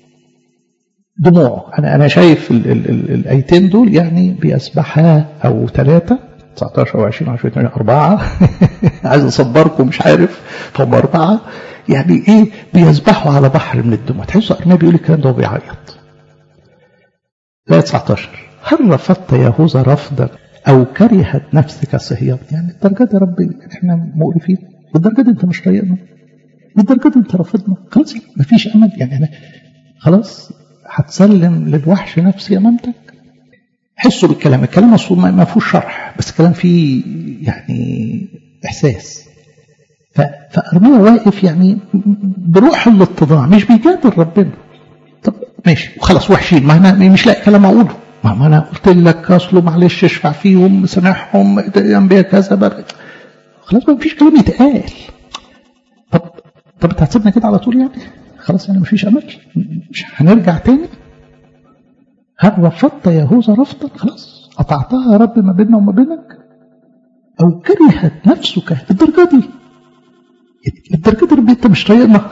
دموع انا انا شايف ال ال ال الايتين دول يعني بيسبحها او ثلاثة 19 و20 و20 أربعة عايز أصبركم مش عارف فهم أربعة يعني إيه بيسبحوا على بحر من الدموع تحسوا أرميا بيقول الكلام ده وبيعيط لا 19 هل رفضت يهوذا رفضا أو كرهت نفسك صهيون يعني الدرجة دي يا ربي احنا مقرفين بالدرجة دي انت مش طايقنا بالدرجة دي انت رافضنا خلاص مفيش امل يعني انا خلاص هتسلم للوحش نفسي امامتك حسوا بالكلام الكلام اصلا ما فيهوش شرح بس الكلام فيه يعني احساس فارميا واقف يعني بروح الاتضاع مش بيجادل ربنا طب ماشي وخلاص وحشين ما انا مش لاقي كلام اقوله ما انا قلت لك اصله معلش اشفع فيهم سامحهم انبياء كذا بقى. خلاص ما فيش كلام يتقال طب طب انت هتسيبنا كده على طول يعني خلاص يعني ما فيش امل مش هنرجع تاني هل رفضت يهوذا رفضا خلاص قطعتها يا رب ما بيننا وما بينك او كرهت نفسك الدرجه دي الدرجه دي ربي انت مش طايقنا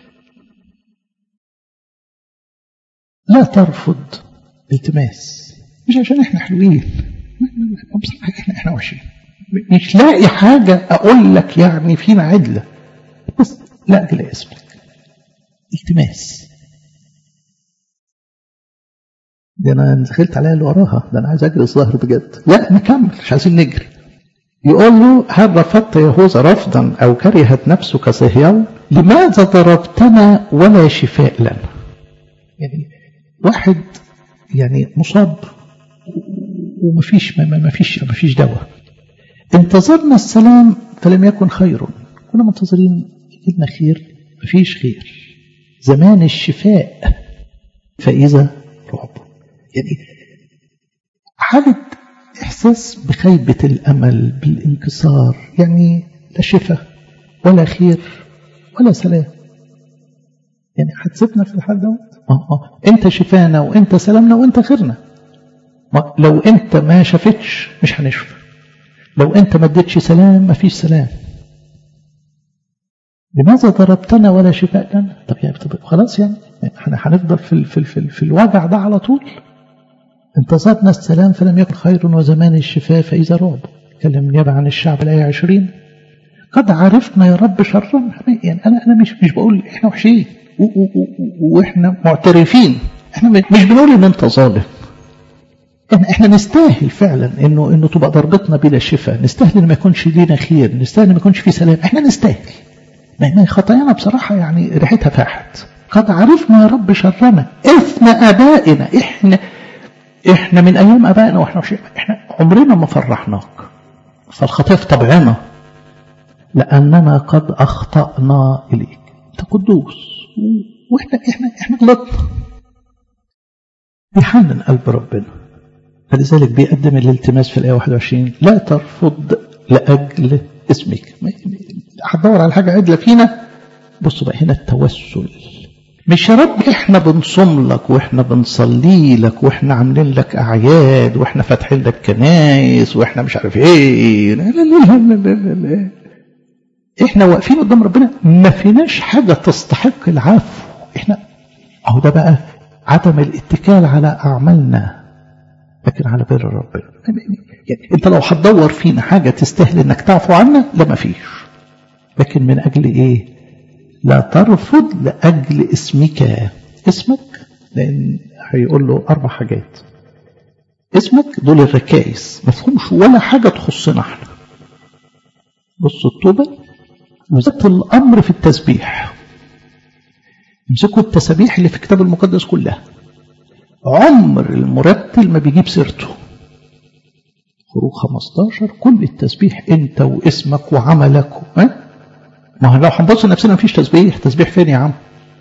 لا ترفض التماس مش عشان احنا حلوين بصراحة احنا احنا وحشين مش لاقي حاجة اقول لك يعني فينا عدلة بس لاجل اسمك التماس دي انا دخلت عليها اللي وراها ده انا عايز اجري الظهر بجد لا نكمل مش عايزين نجري يقول له هل رفضت يهوذا رفضا او كرهت نفسك صهيون لماذا ضربتنا ولا شفاء لنا يعني واحد يعني مصاب ومفيش ما فيش ما فيش دواء انتظرنا السلام فلم يكن خير كنا منتظرين لنا خير مفيش خير زمان الشفاء فإذا رعب يعني حالة إحساس بخيبة الأمل بالانكسار يعني لا شفاء ولا خير ولا سلام يعني هتسيبنا في الحال دوت اه انت شفانا وانت سلامنا وانت خيرنا لو انت ما شفتش مش هنشفى لو انت ما اديتش سلام ما فيش سلام لماذا ضربتنا ولا شفاء لنا طب يا طب خلاص يعني احنا هنفضل في في في, في الوجع ده على طول انتظرنا السلام فلم يكن خير وزمان الشفاء فاذا رعب كلم نيابه عن الشعب الايه 20 قد عرفنا يا رب شرا يعني انا انا مش مش بقول احنا وحشين واحنا معترفين احنا مش بنقول ان انت ظالم احنا احنا نستاهل فعلا انه انه تبقى ضربتنا بلا شفاء نستاهل ان ما يكونش لينا خير نستاهل ان ما يكونش في سلام احنا نستاهل ما خطايانا بصراحه يعني ريحتها فاحت قد عرفنا يا رب شرنا اثم ابائنا احنا احنا من ايام ابائنا واحنا احنا عمرنا ما فرحناك فالخطيه في طبعنا لاننا قد اخطانا اليك انت قدوس واحنا احنا احنا غلطنا بيحنن قلب ربنا فلذلك بيقدم الالتماس في الايه 21 لا ترفض لاجل اسمك هتدور على حاجه عدله فينا بصوا بقى هنا التوسل مش يا رب احنا بنصوم لك واحنا بنصلي لك واحنا عاملين لك اعياد واحنا فاتحين لك كنايس واحنا مش عارف ايه لا لا لا لا لا لا. احنا واقفين قدام ربنا ما فيناش حاجة تستحق العفو احنا اهو ده بقى عدم الاتكال على اعمالنا لكن على بر ربنا يعني انت لو هتدور فينا حاجة تستاهل انك تعفو عنا لا ما فيش لكن من اجل ايه لا ترفض لاجل اسمك اسمك لان هيقول له اربع حاجات اسمك دول الركائز ما فيهمش ولا حاجة تخصنا احنا بصوا التوبة وذات الأمر في التسبيح امسكوا التسابيح اللي في الكتاب المقدس كلها عمر المرتل ما بيجيب سيرته خروج 15 كل التسبيح انت واسمك وعملك ها ما هو لو هنبص لنفسنا مفيش تسبيح تسبيح فين يا عم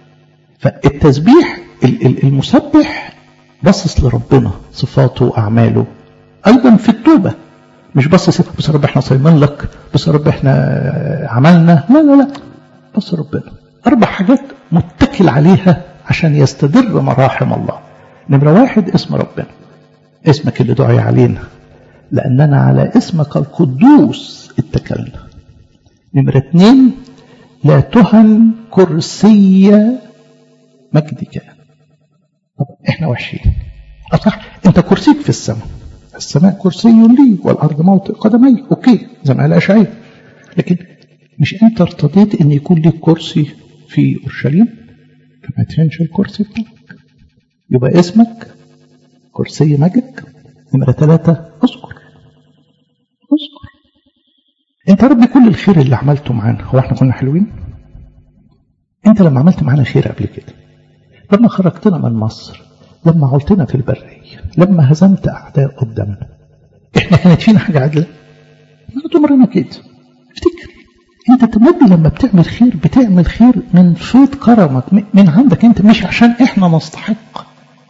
فالتسبيح المسبح باصص لربنا صفاته وأعماله أيضا في التوبة مش بص بس يا رب احنا صايمين لك بس يا رب احنا عملنا لا لا لا بص ربنا أربع حاجات متكل عليها عشان يستدر مراحم الله نمرة واحد اسم ربنا اسمك اللي دعي علينا لأننا على اسمك القدوس اتكلنا نمرة اتنين لا تهن كرسي مجدك طب احنا وحشين أصح انت كرسيك في السماء السماء كرسي لي والأرض موطئ قدمي أوكي زي ما قال أشعياء لكن مش أنت ارتضيت أن يكون لك كرسي في أورشليم فما تهنش الكرسي بتاعك يبقى اسمك كرسي مجد نمرة ثلاثة اذكر اذكر انت ربي كل الخير اللي عملته معانا هو احنا كنا حلوين انت لما عملت معانا خير قبل كده لما خرجتنا من مصر لما عولتنا في البرية لما هزمت أعداء قدامنا احنا كانت فينا حاجة عدلة ما تمرنا كده افتكر انت تمدي لما بتعمل خير بتعمل خير من فيض كرمك من عندك انت مش عشان احنا نستحق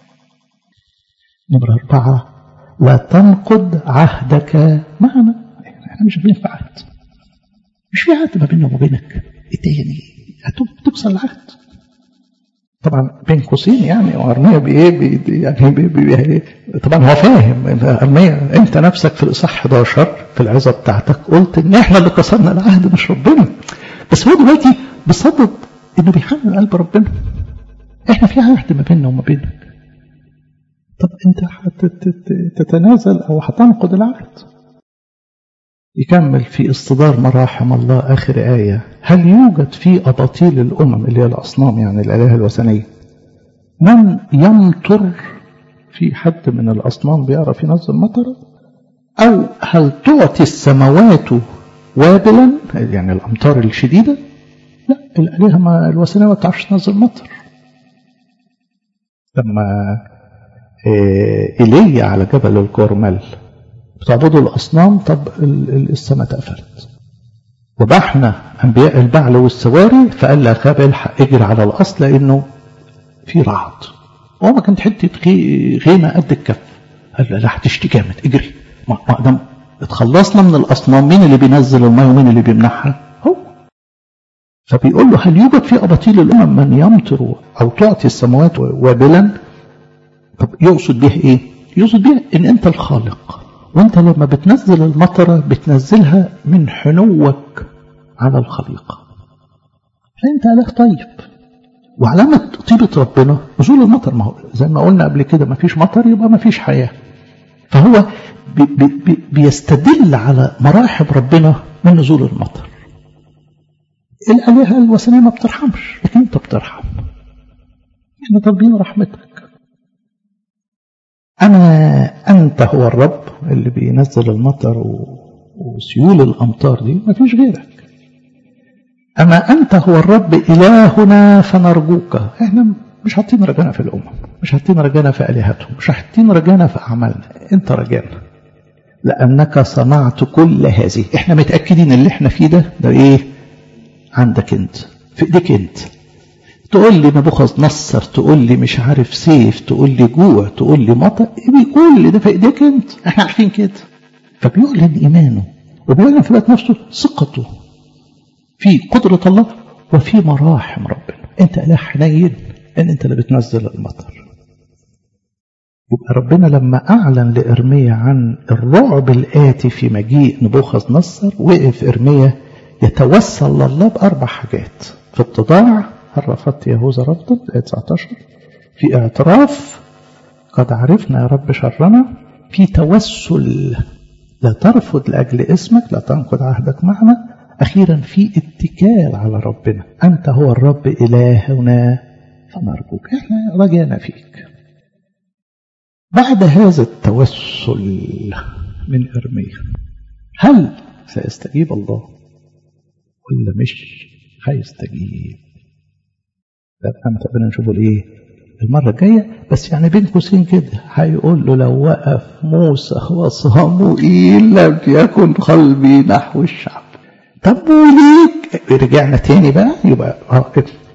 نمرة أربعة لا تنقض عهدك معنا احنا مش في عهد مش في عهد ما بيننا وما بينك انت يعني هتكسر العهد طبعا بين قوسين يعني وارميا بايه بي يعني بي بي طبعا هو فاهم ارميا انت نفسك في الاصحاح 11 في العظه بتاعتك قلت ان احنا اللي كسرنا العهد مش ربنا بس هو دلوقتي بصدد انه بيحنن قلب ربنا احنا في عهد ما بيننا وما بينك طب انت هتتنازل او هتنقض العهد يكمل في اصطدار مراحم الله آخر آية هل يوجد في أباطيل الأمم اللي هي الأصنام يعني الآلهة الوثنية من يمطر في حد من الأصنام بيعرف ينزل مطر أو هل تعطي السماوات وابلا يعني الأمطار الشديدة لا الآلهة ما الوثنية ما بتعرفش تنزل مطر لما إيليا على جبل الكرمل بتعبدوا الأصنام طب السماء اتقفلت وبحنا أنبياء البعل والسواري فقال لأخاب الحق اجري على الأصل لأنه في رعد هو ما كانت حتة غيمة قد الكف قال له لا هتشتي جامد اجري ما دام اتخلصنا من الأصنام مين اللي بينزل الماء ومين اللي بيمنعها هو فبيقول له هل يوجد في أباطيل الأمم من يمطر أو تعطي السماوات وابلا طب يقصد به إيه يقصد به إن أنت الخالق وانت لما بتنزل المطرة بتنزلها من حنوك على الخليقة فانت اله طيب وعلامة طيبة ربنا نزول المطر ما هو زي ما قلنا قبل كده ما فيش مطر يبقى ما فيش حياة فهو بي بي بيستدل على مراحم ربنا من نزول المطر الآلهة الوثنية ما بترحمش لكن انت بترحم احنا طالبين رحمتك أنا أنت هو الرب اللي بينزل المطر وسيول الأمطار دي ما فيش غيرك أما أنت هو الرب إلهنا فنرجوك إحنا مش حاطين رجانا في الأمم مش حاطين رجانا في آلهتهم مش حاطين رجانا في أعمالنا أنت رجانا لأنك صنعت كل هذه إحنا متأكدين اللي إحنا فيه ده ده إيه عندك أنت في إيديك أنت تقول لي نبوخذ نصر تقول لي مش عارف سيف تقول لي جوع تقول لي مطر بيقول لي ده في ايديك انت احنا عارفين كده فبيعلن ايمانه وبيعلن في ذات نفسه ثقته في قدرة الله وفي مراحم ربنا انت اله حنين ان انت اللي بتنزل المطر يبقى ربنا لما اعلن لارميا عن الرعب الاتي في مجيء نبوخذ نصر وقف ارميا يتوسل لله باربع حاجات في اتضاع هل رفضت يهوذا رفضا آية 19 في اعتراف قد عرفنا يا رب شرنا في توسل لا ترفض لأجل اسمك لا تنقض عهدك معنا أخيرا في اتكال على ربنا أنت هو الرب إلهنا فنرجوك احنا رجعنا فيك بعد هذا التوسل من إرميا هل سيستجيب الله ولا مش هيستجيب ده احنا متقبلين نشوفه الايه المرة الجاية بس يعني بين قوسين كده هيقول له لو وقف موسى وصموئيل لم يكن قلبي نحو الشعب طب وليك رجعنا تاني بقى يبقى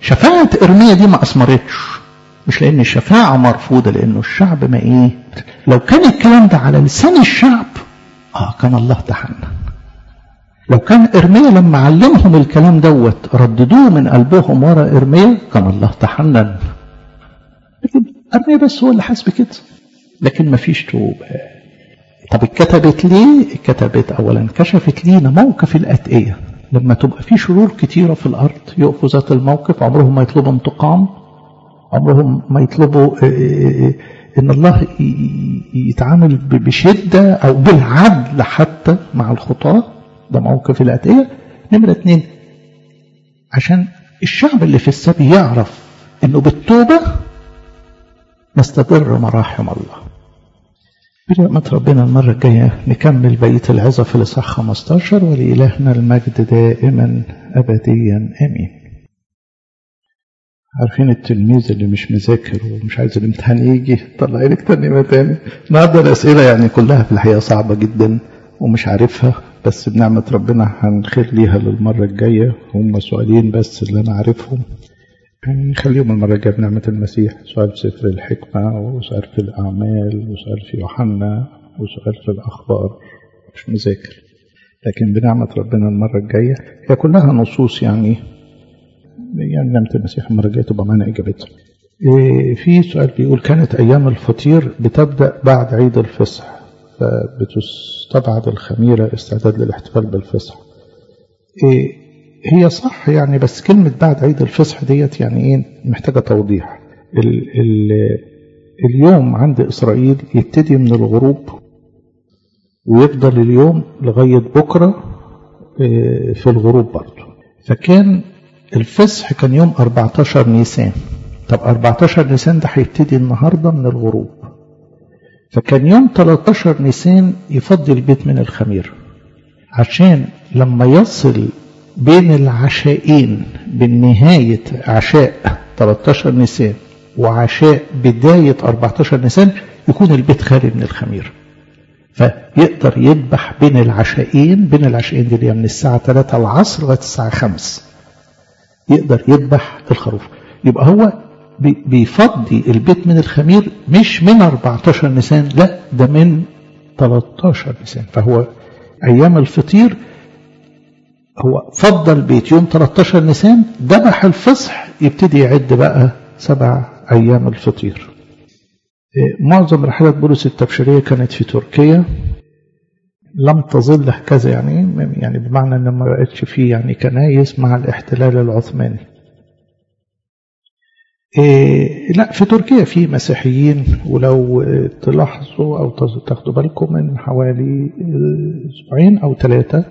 شفاعة إرميا دي ما أثمرتش مش لأن الشفاعة مرفوضة لأنه الشعب ما إيه لو كان الكلام ده على لسان الشعب آه كان الله تحنن لو كان إرميا لما علمهم الكلام دوت رددوه من قلبهم ورا إرميا كان الله تحنن لكن إرميا بس هو اللي حاسس بكده لكن ما فيش توبة طب اتكتبت ليه؟ اتكتبت أولا كشفت لينا موقف الأتقية لما تبقى في شرور كتيرة في الأرض يقفوا ذات الموقف عمرهم ما يطلبوا انتقام عمرهم ما يطلبوا إن الله يتعامل بشدة أو بالعدل حتى مع الخطاة ده موقف الأتقية نمرة اتنين عشان الشعب اللي في السبي يعرف إنه بالتوبة نستبر مراحم الله برحمة ربنا المرة الجاية نكمل بقية العظة في الإصحاح 15 ولإلهنا المجد دائما أبديا آمين عارفين التلميذ اللي مش مذاكر ومش عايز الامتحان يجي طلع لك ترنيمة تاني النهارده الأسئلة يعني كلها في الحقيقة صعبة جدا ومش عارفها بس بنعمة ربنا هنخير ليها للمرة الجاية هم سؤالين بس اللي أنا عارفهم نخليهم المرة الجاية بنعمة المسيح سؤال في سفر الحكمة وسؤال في الأعمال وسؤال في يوحنا وسؤال في الأخبار مش مذاكر لكن بنعمة ربنا المرة الجاية هي كلها نصوص يعني يعني نعمة المسيح المرة الجاية تبقى معانا إجابتها إيه في سؤال بيقول كانت أيام الفطير بتبدأ بعد عيد الفصح فبتستبعد الخميرة استعداد للاحتفال بالفصح إيه هي صح يعني بس كلمة بعد عيد الفصح ديت يعني ايه محتاجة توضيح ال ال اليوم عند إسرائيل يبتدي من الغروب ويفضل اليوم لغاية بكرة في الغروب برضه فكان الفصح كان يوم 14 نيسان طب 14 نيسان ده هيبتدي النهاردة من الغروب فكان يوم 13 نيسان يفضي البيت من الخمير عشان لما يصل بين العشاءين بين نهاية عشاء 13 نيسان وعشاء بداية 14 نيسان يكون البيت خالي من الخمير فيقدر يذبح بين العشاءين بين العشاءين دي من الساعة 3 العصر لغاية الساعة 5 يقدر يذبح الخروف يبقى هو بيفضي البيت من الخمير مش من 14 نيسان لا ده من 13 نيسان فهو أيام الفطير هو فضل البيت يوم 13 نيسان ذبح الفصح يبتدي يعد بقى سبع أيام الفطير معظم رحلات بولس التبشيرية كانت في تركيا لم تظل هكذا يعني يعني بمعنى ان ما بقتش فيه يعني كنايس مع الاحتلال العثماني إيه لا في تركيا في مسيحيين ولو تلاحظوا او تاخدوا بالكم من حوالي اسبوعين او ثلاثه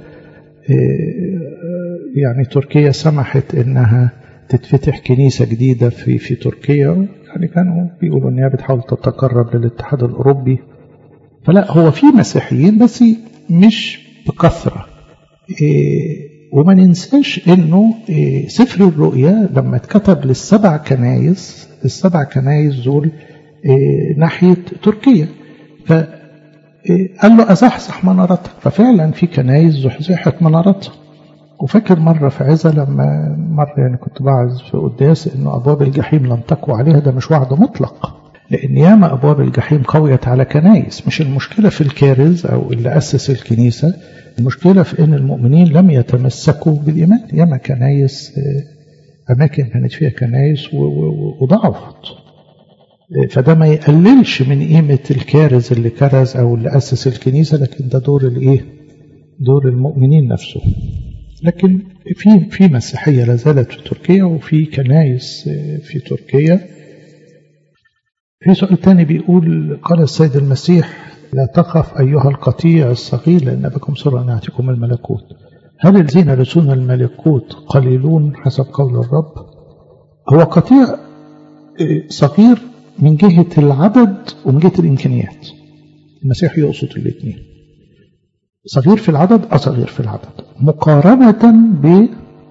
يعني تركيا سمحت انها تتفتح كنيسة جديدة في في تركيا يعني كانوا بيقولوا انها بتحاول تتقرب للاتحاد الاوروبي فلا هو في مسيحيين بس مش بكثرة وما ننساش انه سفر الرؤيا لما اتكتب للسبع كنايس السبع كنايس دول ناحية تركيا ف قال له أزحزح منارتك ففعلا في كنايس زحزحت منارتها وفاكر مرة في عزة لما مرة يعني كنت بعظ في قداس إنه أبواب الجحيم لم تقوى عليها ده مش وعد مطلق لأن ياما أبواب الجحيم قويت على كنايس مش المشكلة في الكارز أو اللي أسس الكنيسة المشكلة في إن المؤمنين لم يتمسكوا بالإيمان ياما كنايس أماكن كانت فيها كنايس وضعفت فده ما يقللش من قيمة الكارز اللي كرز أو اللي أسس الكنيسة لكن ده دور الإيه؟ دور المؤمنين نفسه لكن في في مسيحية لا زالت في تركيا وفي كنايس في تركيا في سؤال تاني بيقول قال السيد المسيح لا تخف أيها القطيع الصغير لأن أبكم سر أن يعطيكم الملكوت هل الذين يرثون الملكوت قليلون حسب قول الرب هو قطيع صغير من جهة العدد ومن جهة الإمكانيات المسيح يقصد الاثنين صغير في العدد أصغير في العدد مقارنة ب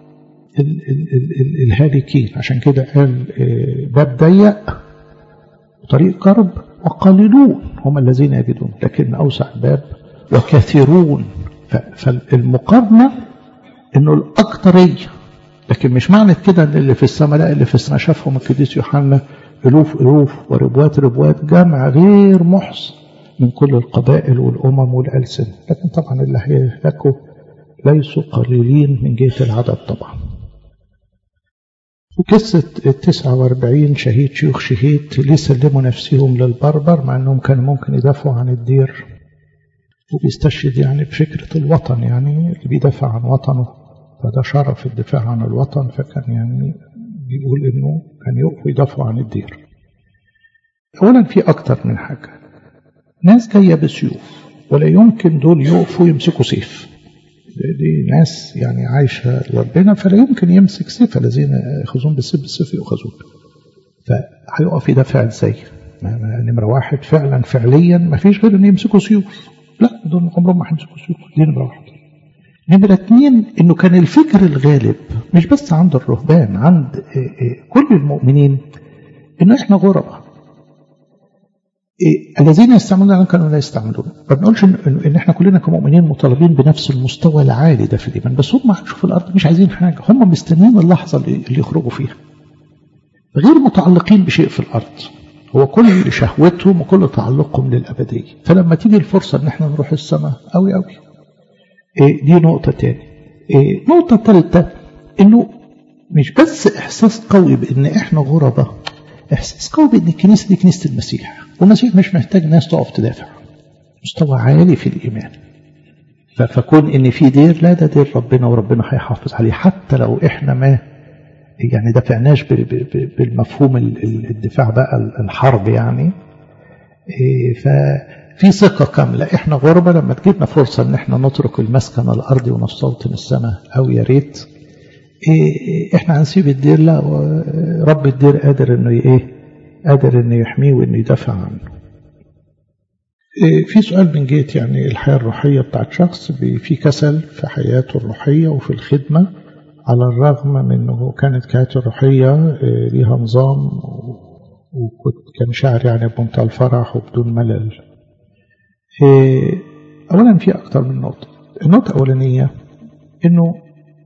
الهالكين عشان كده قال باب ضيق وطريق قرب وقليلون هم الذين يجدون لكن أوسع الباب وكثيرون فالمقارنة انه الأكثرية لكن مش معنى كده ان اللي في السماء لا اللي في السماء شافهم القديس يوحنا الوف الوف وربوات ربوات جمع غير محصى من كل القبائل والامم والالسن لكن طبعا اللي هيهلكوا ليسوا قليلين من جهه العدد طبعا في قصة التسعة واربعين شهيد شيوخ شهيد ليه سلموا نفسهم للبربر مع أنهم كانوا ممكن يدافعوا عن الدير وبيستشهد يعني بفكرة الوطن يعني اللي بيدافع عن وطنه فده شرف الدفاع عن الوطن فكان يعني بيقول انه كان يقفوا يدافعوا عن الدير اولا في اكتر من حاجة ناس جاية بسيوف ولا يمكن دول يقفوا يمسكوا سيف دي ناس يعني عايشة لربنا فلا يمكن يمسك سيف الذين يأخذون بالسيف بالسيف يؤخذون فهيقف يدافع ازاي نمرة واحد فعلا فعليا ما فيش غير ان يمسكوا سيوف لا دول عمرهم ما هيمسكوا سيوف دي نمرة واحد نمرة اتنين انه كان الفكر الغالب مش بس عند الرهبان عند كل المؤمنين انه احنا غرباء الذين يستعملون كانوا لا يستعملون ما بنقولش إن, ان احنا كلنا كمؤمنين مطالبين بنفس المستوى العالي ده في الايمان بس هم عايشوا في الارض مش عايزين حاجه هم مستنيين اللحظه اللي يخرجوا فيها غير متعلقين بشيء في الارض هو كل شهوتهم وكل تعلقهم للابديه فلما تيجي الفرصه ان احنا نروح السماء قوي قوي إيه دي نقطه تاني إيه نقطه ثالثه انه مش بس احساس قوي بان احنا غرباء احساس قوي بان الكنيسه دي كنيسه المسيح والمسيح مش محتاج ناس تقف تدافع مستوى عالي في الإيمان فكون إن في دير لا ده دير ربنا وربنا هيحافظ عليه حتى لو إحنا ما يعني دافعناش بالمفهوم الدفاع بقى الحرب يعني ففي ثقة كاملة إحنا غربة لما تجيبنا فرصة إن إحنا نترك المسكن الأرضي ونستوطن السماء أو يا ريت إحنا هنسيب الدير لا رب الدير قادر إنه إيه قادر انه يحميه وانه يدافع عنه في سؤال من جهة يعني الحياة الروحية بتاعت شخص في كسل في حياته الروحية وفي الخدمة على الرغم من انه كانت حياته الروحية ليها نظام وكنت كان شاعر يعني بمنتهى الفرح وبدون ملل اولا في اكتر من نقطة النقطة الاولانية انه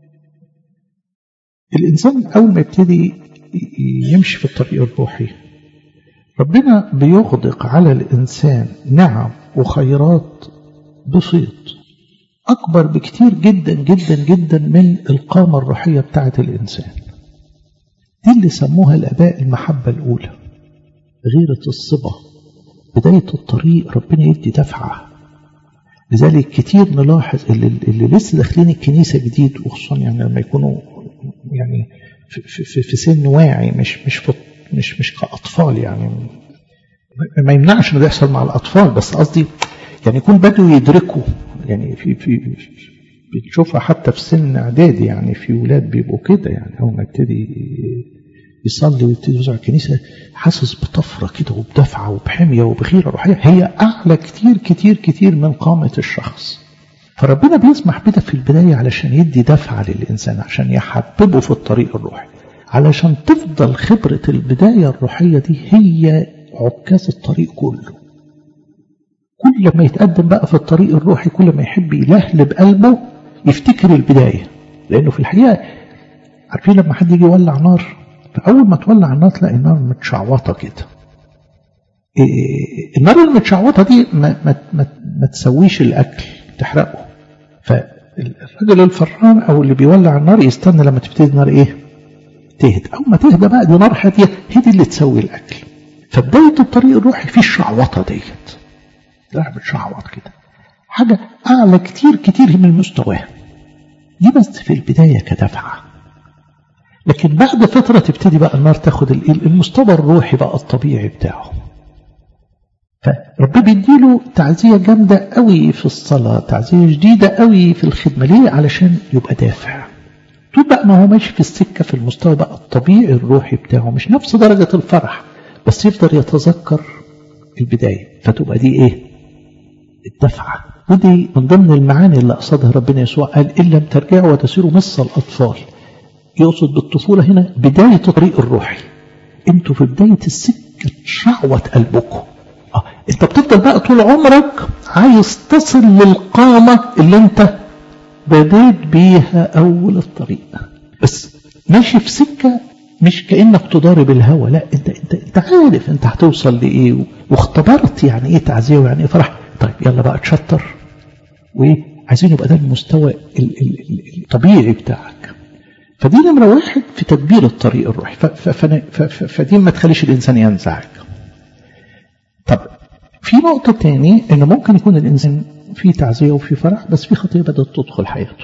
الانسان اول ما يبتدي يمشي في الطريق الروحي ربنا بيغدق على الإنسان نعم وخيرات بسيط أكبر بكتير جدا جدا جدا من القامة الروحية بتاعة الإنسان دي اللي سموها الآباء المحبة الأولى غيرة الصبا بداية الطريق ربنا يدي دفعة لذلك كتير نلاحظ اللي, اللي لسه داخلين الكنيسة جديد وخصوصا يعني لما يكونوا يعني في, في, في سن واعي مش مش في مش مش كأطفال يعني ما يمنعش انه يحصل مع الأطفال بس قصدي يعني يكون بدوا يدركوا يعني في في بنشوفها حتى في سن إعدادي يعني في ولاد بيبقوا كده يعني أول ما يبتدي يصلي ويبتدي يوزع الكنيسة حاسس بطفرة كده وبدفعة وبحمية وبغيرة روحية هي أعلى كتير كتير كتير من قامة الشخص فربنا بيسمح بده في البداية علشان يدي دفعة للإنسان عشان يحببه في الطريق الروحي علشان تفضل خبرة البداية الروحية دي هي عكاز الطريق كله كل ما يتقدم بقى في الطريق الروحي كل ما يحب يلهلب قلبه يفتكر البداية لأنه في الحقيقة عارفين لما حد يجي يولع نار فأول ما تولع النار تلاقي النار متشعوطة كده إيه النار المتشعوطة دي ما, ما, ما, ما تسويش الأكل تحرقه فالراجل الفران أو اللي بيولع النار يستنى لما تبتدي النار إيه تهدى أول ما تهدى بقى دي نار هادية هي دي اللي تسوي الأكل فبداية الطريق الروحي في الشعوطة ديت لا بتشعوط كده حاجة أعلى كتير كتير من مستواها دي بس في البداية كدفعة لكن بعد فترة تبتدي بقى النار تاخد المستوى الروحي بقى الطبيعي بتاعه فربنا بيديله تعزية جامدة قوي في الصلاة تعزية جديدة قوي في الخدمة ليه علشان يبقى دافع طول بقى ما هو ماشي في السكة في المستوى بقى الطبيعي الروحي بتاعه مش نفس درجة الفرح بس يفضل يتذكر البداية فتبقى دي ايه الدفعة ودي من ضمن المعاني اللي قصدها ربنا يسوع قال إن لم ترجعوا وتسيروا مثل الأطفال يقصد بالطفولة هنا بداية الطريق الروحي انتوا في بداية السكة تشعوت قلبكم آه. انت بتفضل بقى طول عمرك عايز تصل للقامة اللي انت بديت بيها أول الطريق بس ماشي في سكة مش كأنك تضارب الهوى لا انت انت انت عارف انت هتوصل لايه واختبرت يعني ايه تعزيه ويعني ايه فرح طيب يلا بقى تشطر وايه عايزين يبقى ده المستوى ال ال ال الطبيعي بتاعك فدي نمرة واحد في تدبير الطريق الروحي فدي ما تخليش الإنسان ينزعج طب في نقطة تاني إن ممكن يكون الإنسان في تعزية وفي فرح بس في خطية بدأت تدخل حياته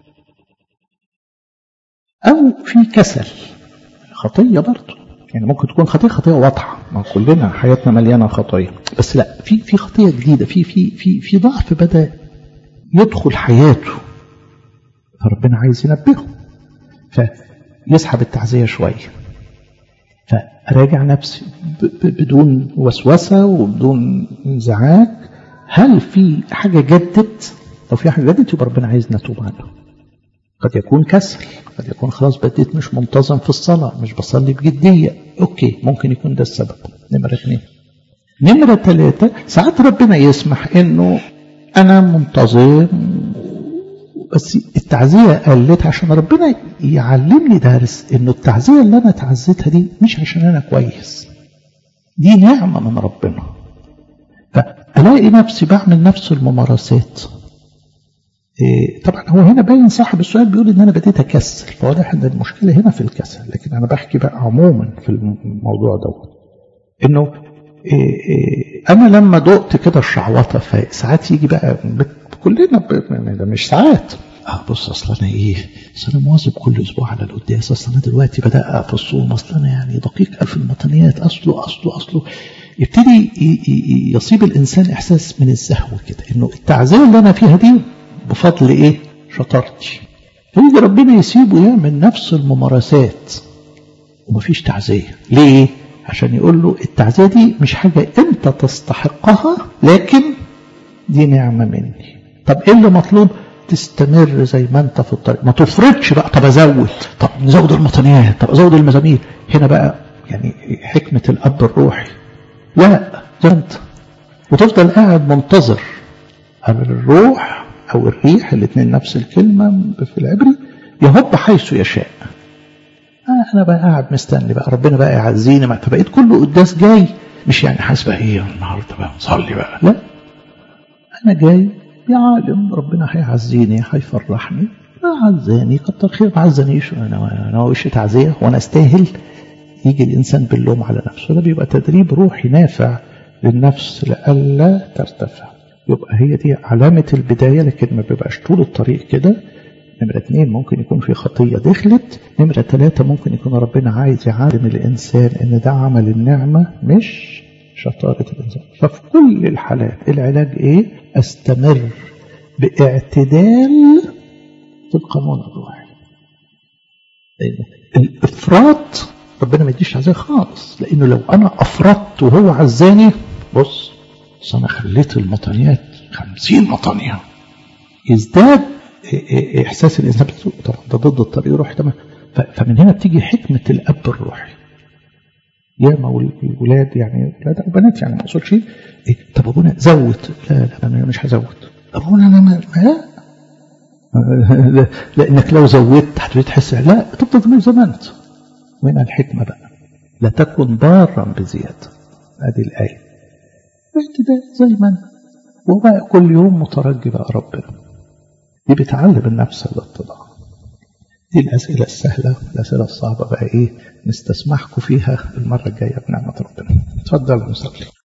أو في كسل خطية برضه يعني ممكن تكون خطية خطية واضحة ما كلنا حياتنا مليانة خطايا بس لا في في خطية جديدة في في في في ضعف بدأ يدخل حياته فربنا عايز ينبهه فيسحب التعزية شوية فراجع نفسي بدون وسوسة وبدون انزعاج هل في حاجة جدت لو في حاجة جدت يبقى ربنا عايز نتوب عنها قد يكون كسل قد يكون خلاص بديت مش منتظم في الصلاة مش بصلي بجدية اوكي ممكن يكون ده السبب نمرة اثنين نمرة ثلاثة ساعات ربنا يسمح انه انا منتظم بس التعزية قلت عشان ربنا يعلمني درس انه التعزية اللي انا تعزيتها دي مش عشان انا كويس دي نعمة من ربنا فألاقي نفسي بعمل نفس الممارسات إيه طبعا هو هنا باين صاحب السؤال بيقول ان انا بديت اكسل فواضح ان المشكله هنا في الكسل لكن انا بحكي بقى عموما في الموضوع دوت انه إيه إيه انا لما دقت كده الشعوطه فساعات يجي بقى كلنا ده مش ساعات اه بص اصل انا ايه اصل انا مواظب كل اسبوع على القداس اصل انا دلوقتي بدأ في الصوم اصل انا يعني دقيق في المطنيات اصله اصله اصله يبتدي يصيب الانسان احساس من الزهو كده انه التعزيه اللي انا فيها دي بفضل ايه شطارتي فيجي ربنا يسيبه يعمل نفس الممارسات ومفيش تعزيه ليه عشان يقول له التعزيه دي مش حاجه انت تستحقها لكن دي نعمه مني طب ايه اللي مطلوب تستمر زي ما انت في الطريق ما تفرضش بقى طب ازود طب نزود المطنيات طب ازود المزامير هنا بقى يعني حكمه الاب الروحي لا زي انت وتفضل قاعد منتظر الروح أو الريح الاثنين نفس الكلمة في العبري يهب حيث يشاء آه أنا بقى قاعد مستني بقى ربنا بقى يعزيني بقى فبقيت كله قداس جاي مش يعني حاسس بقى إيه النهارده بقى نصلي بقى لا أنا جاي يا عالم ربنا هيعزيني هيفرحني عزاني كتر خير ما عزانيش أنا أنا وش تعزية وأنا أستاهل يجي الإنسان باللوم على نفسه ده بيبقى تدريب روحي نافع للنفس لئلا ترتفع يبقى هي دي علامة البداية لكن ما بيبقاش طول الطريق كده نمرة اتنين ممكن يكون في خطية دخلت نمرة ثلاثة ممكن يكون ربنا عايز يعلم الإنسان إن ده عمل النعمة مش شطارة الإنسان ففي كل الحالات العلاج إيه أستمر باعتدال في القانون الروحي الإفراط ربنا ما يديش عزاه خالص لأنه لو أنا أفرطت وهو عزاني بص بس أنا خليت المطنيات خمسين مطنية يزداد إحساس الإنسان طبعا ده ضد الطريق الروحي تمام فمن هنا بتيجي حكمة الأب الروحي ياما والولاد يعني ولاد أو بنات يعني ما أقصدش إيه طب أبونا زود لا لا أنا مش هزود أبونا أنا ما لا لأنك لو زودت هتبتدي تحس لا تفضل مش زي ما أنت وين الحكمة بقى لا تكن ضارا بزيادة هذه الآية اعتداء زي ما أنت وبقى كل يوم مترجي بقى ربنا دي بتعلم النفس الاتضاع دي الأسئلة السهلة الأسئلة الصعبة بقى إيه نستسمحكم فيها المرة الجاية بنعمة ربنا اتفضل نصلي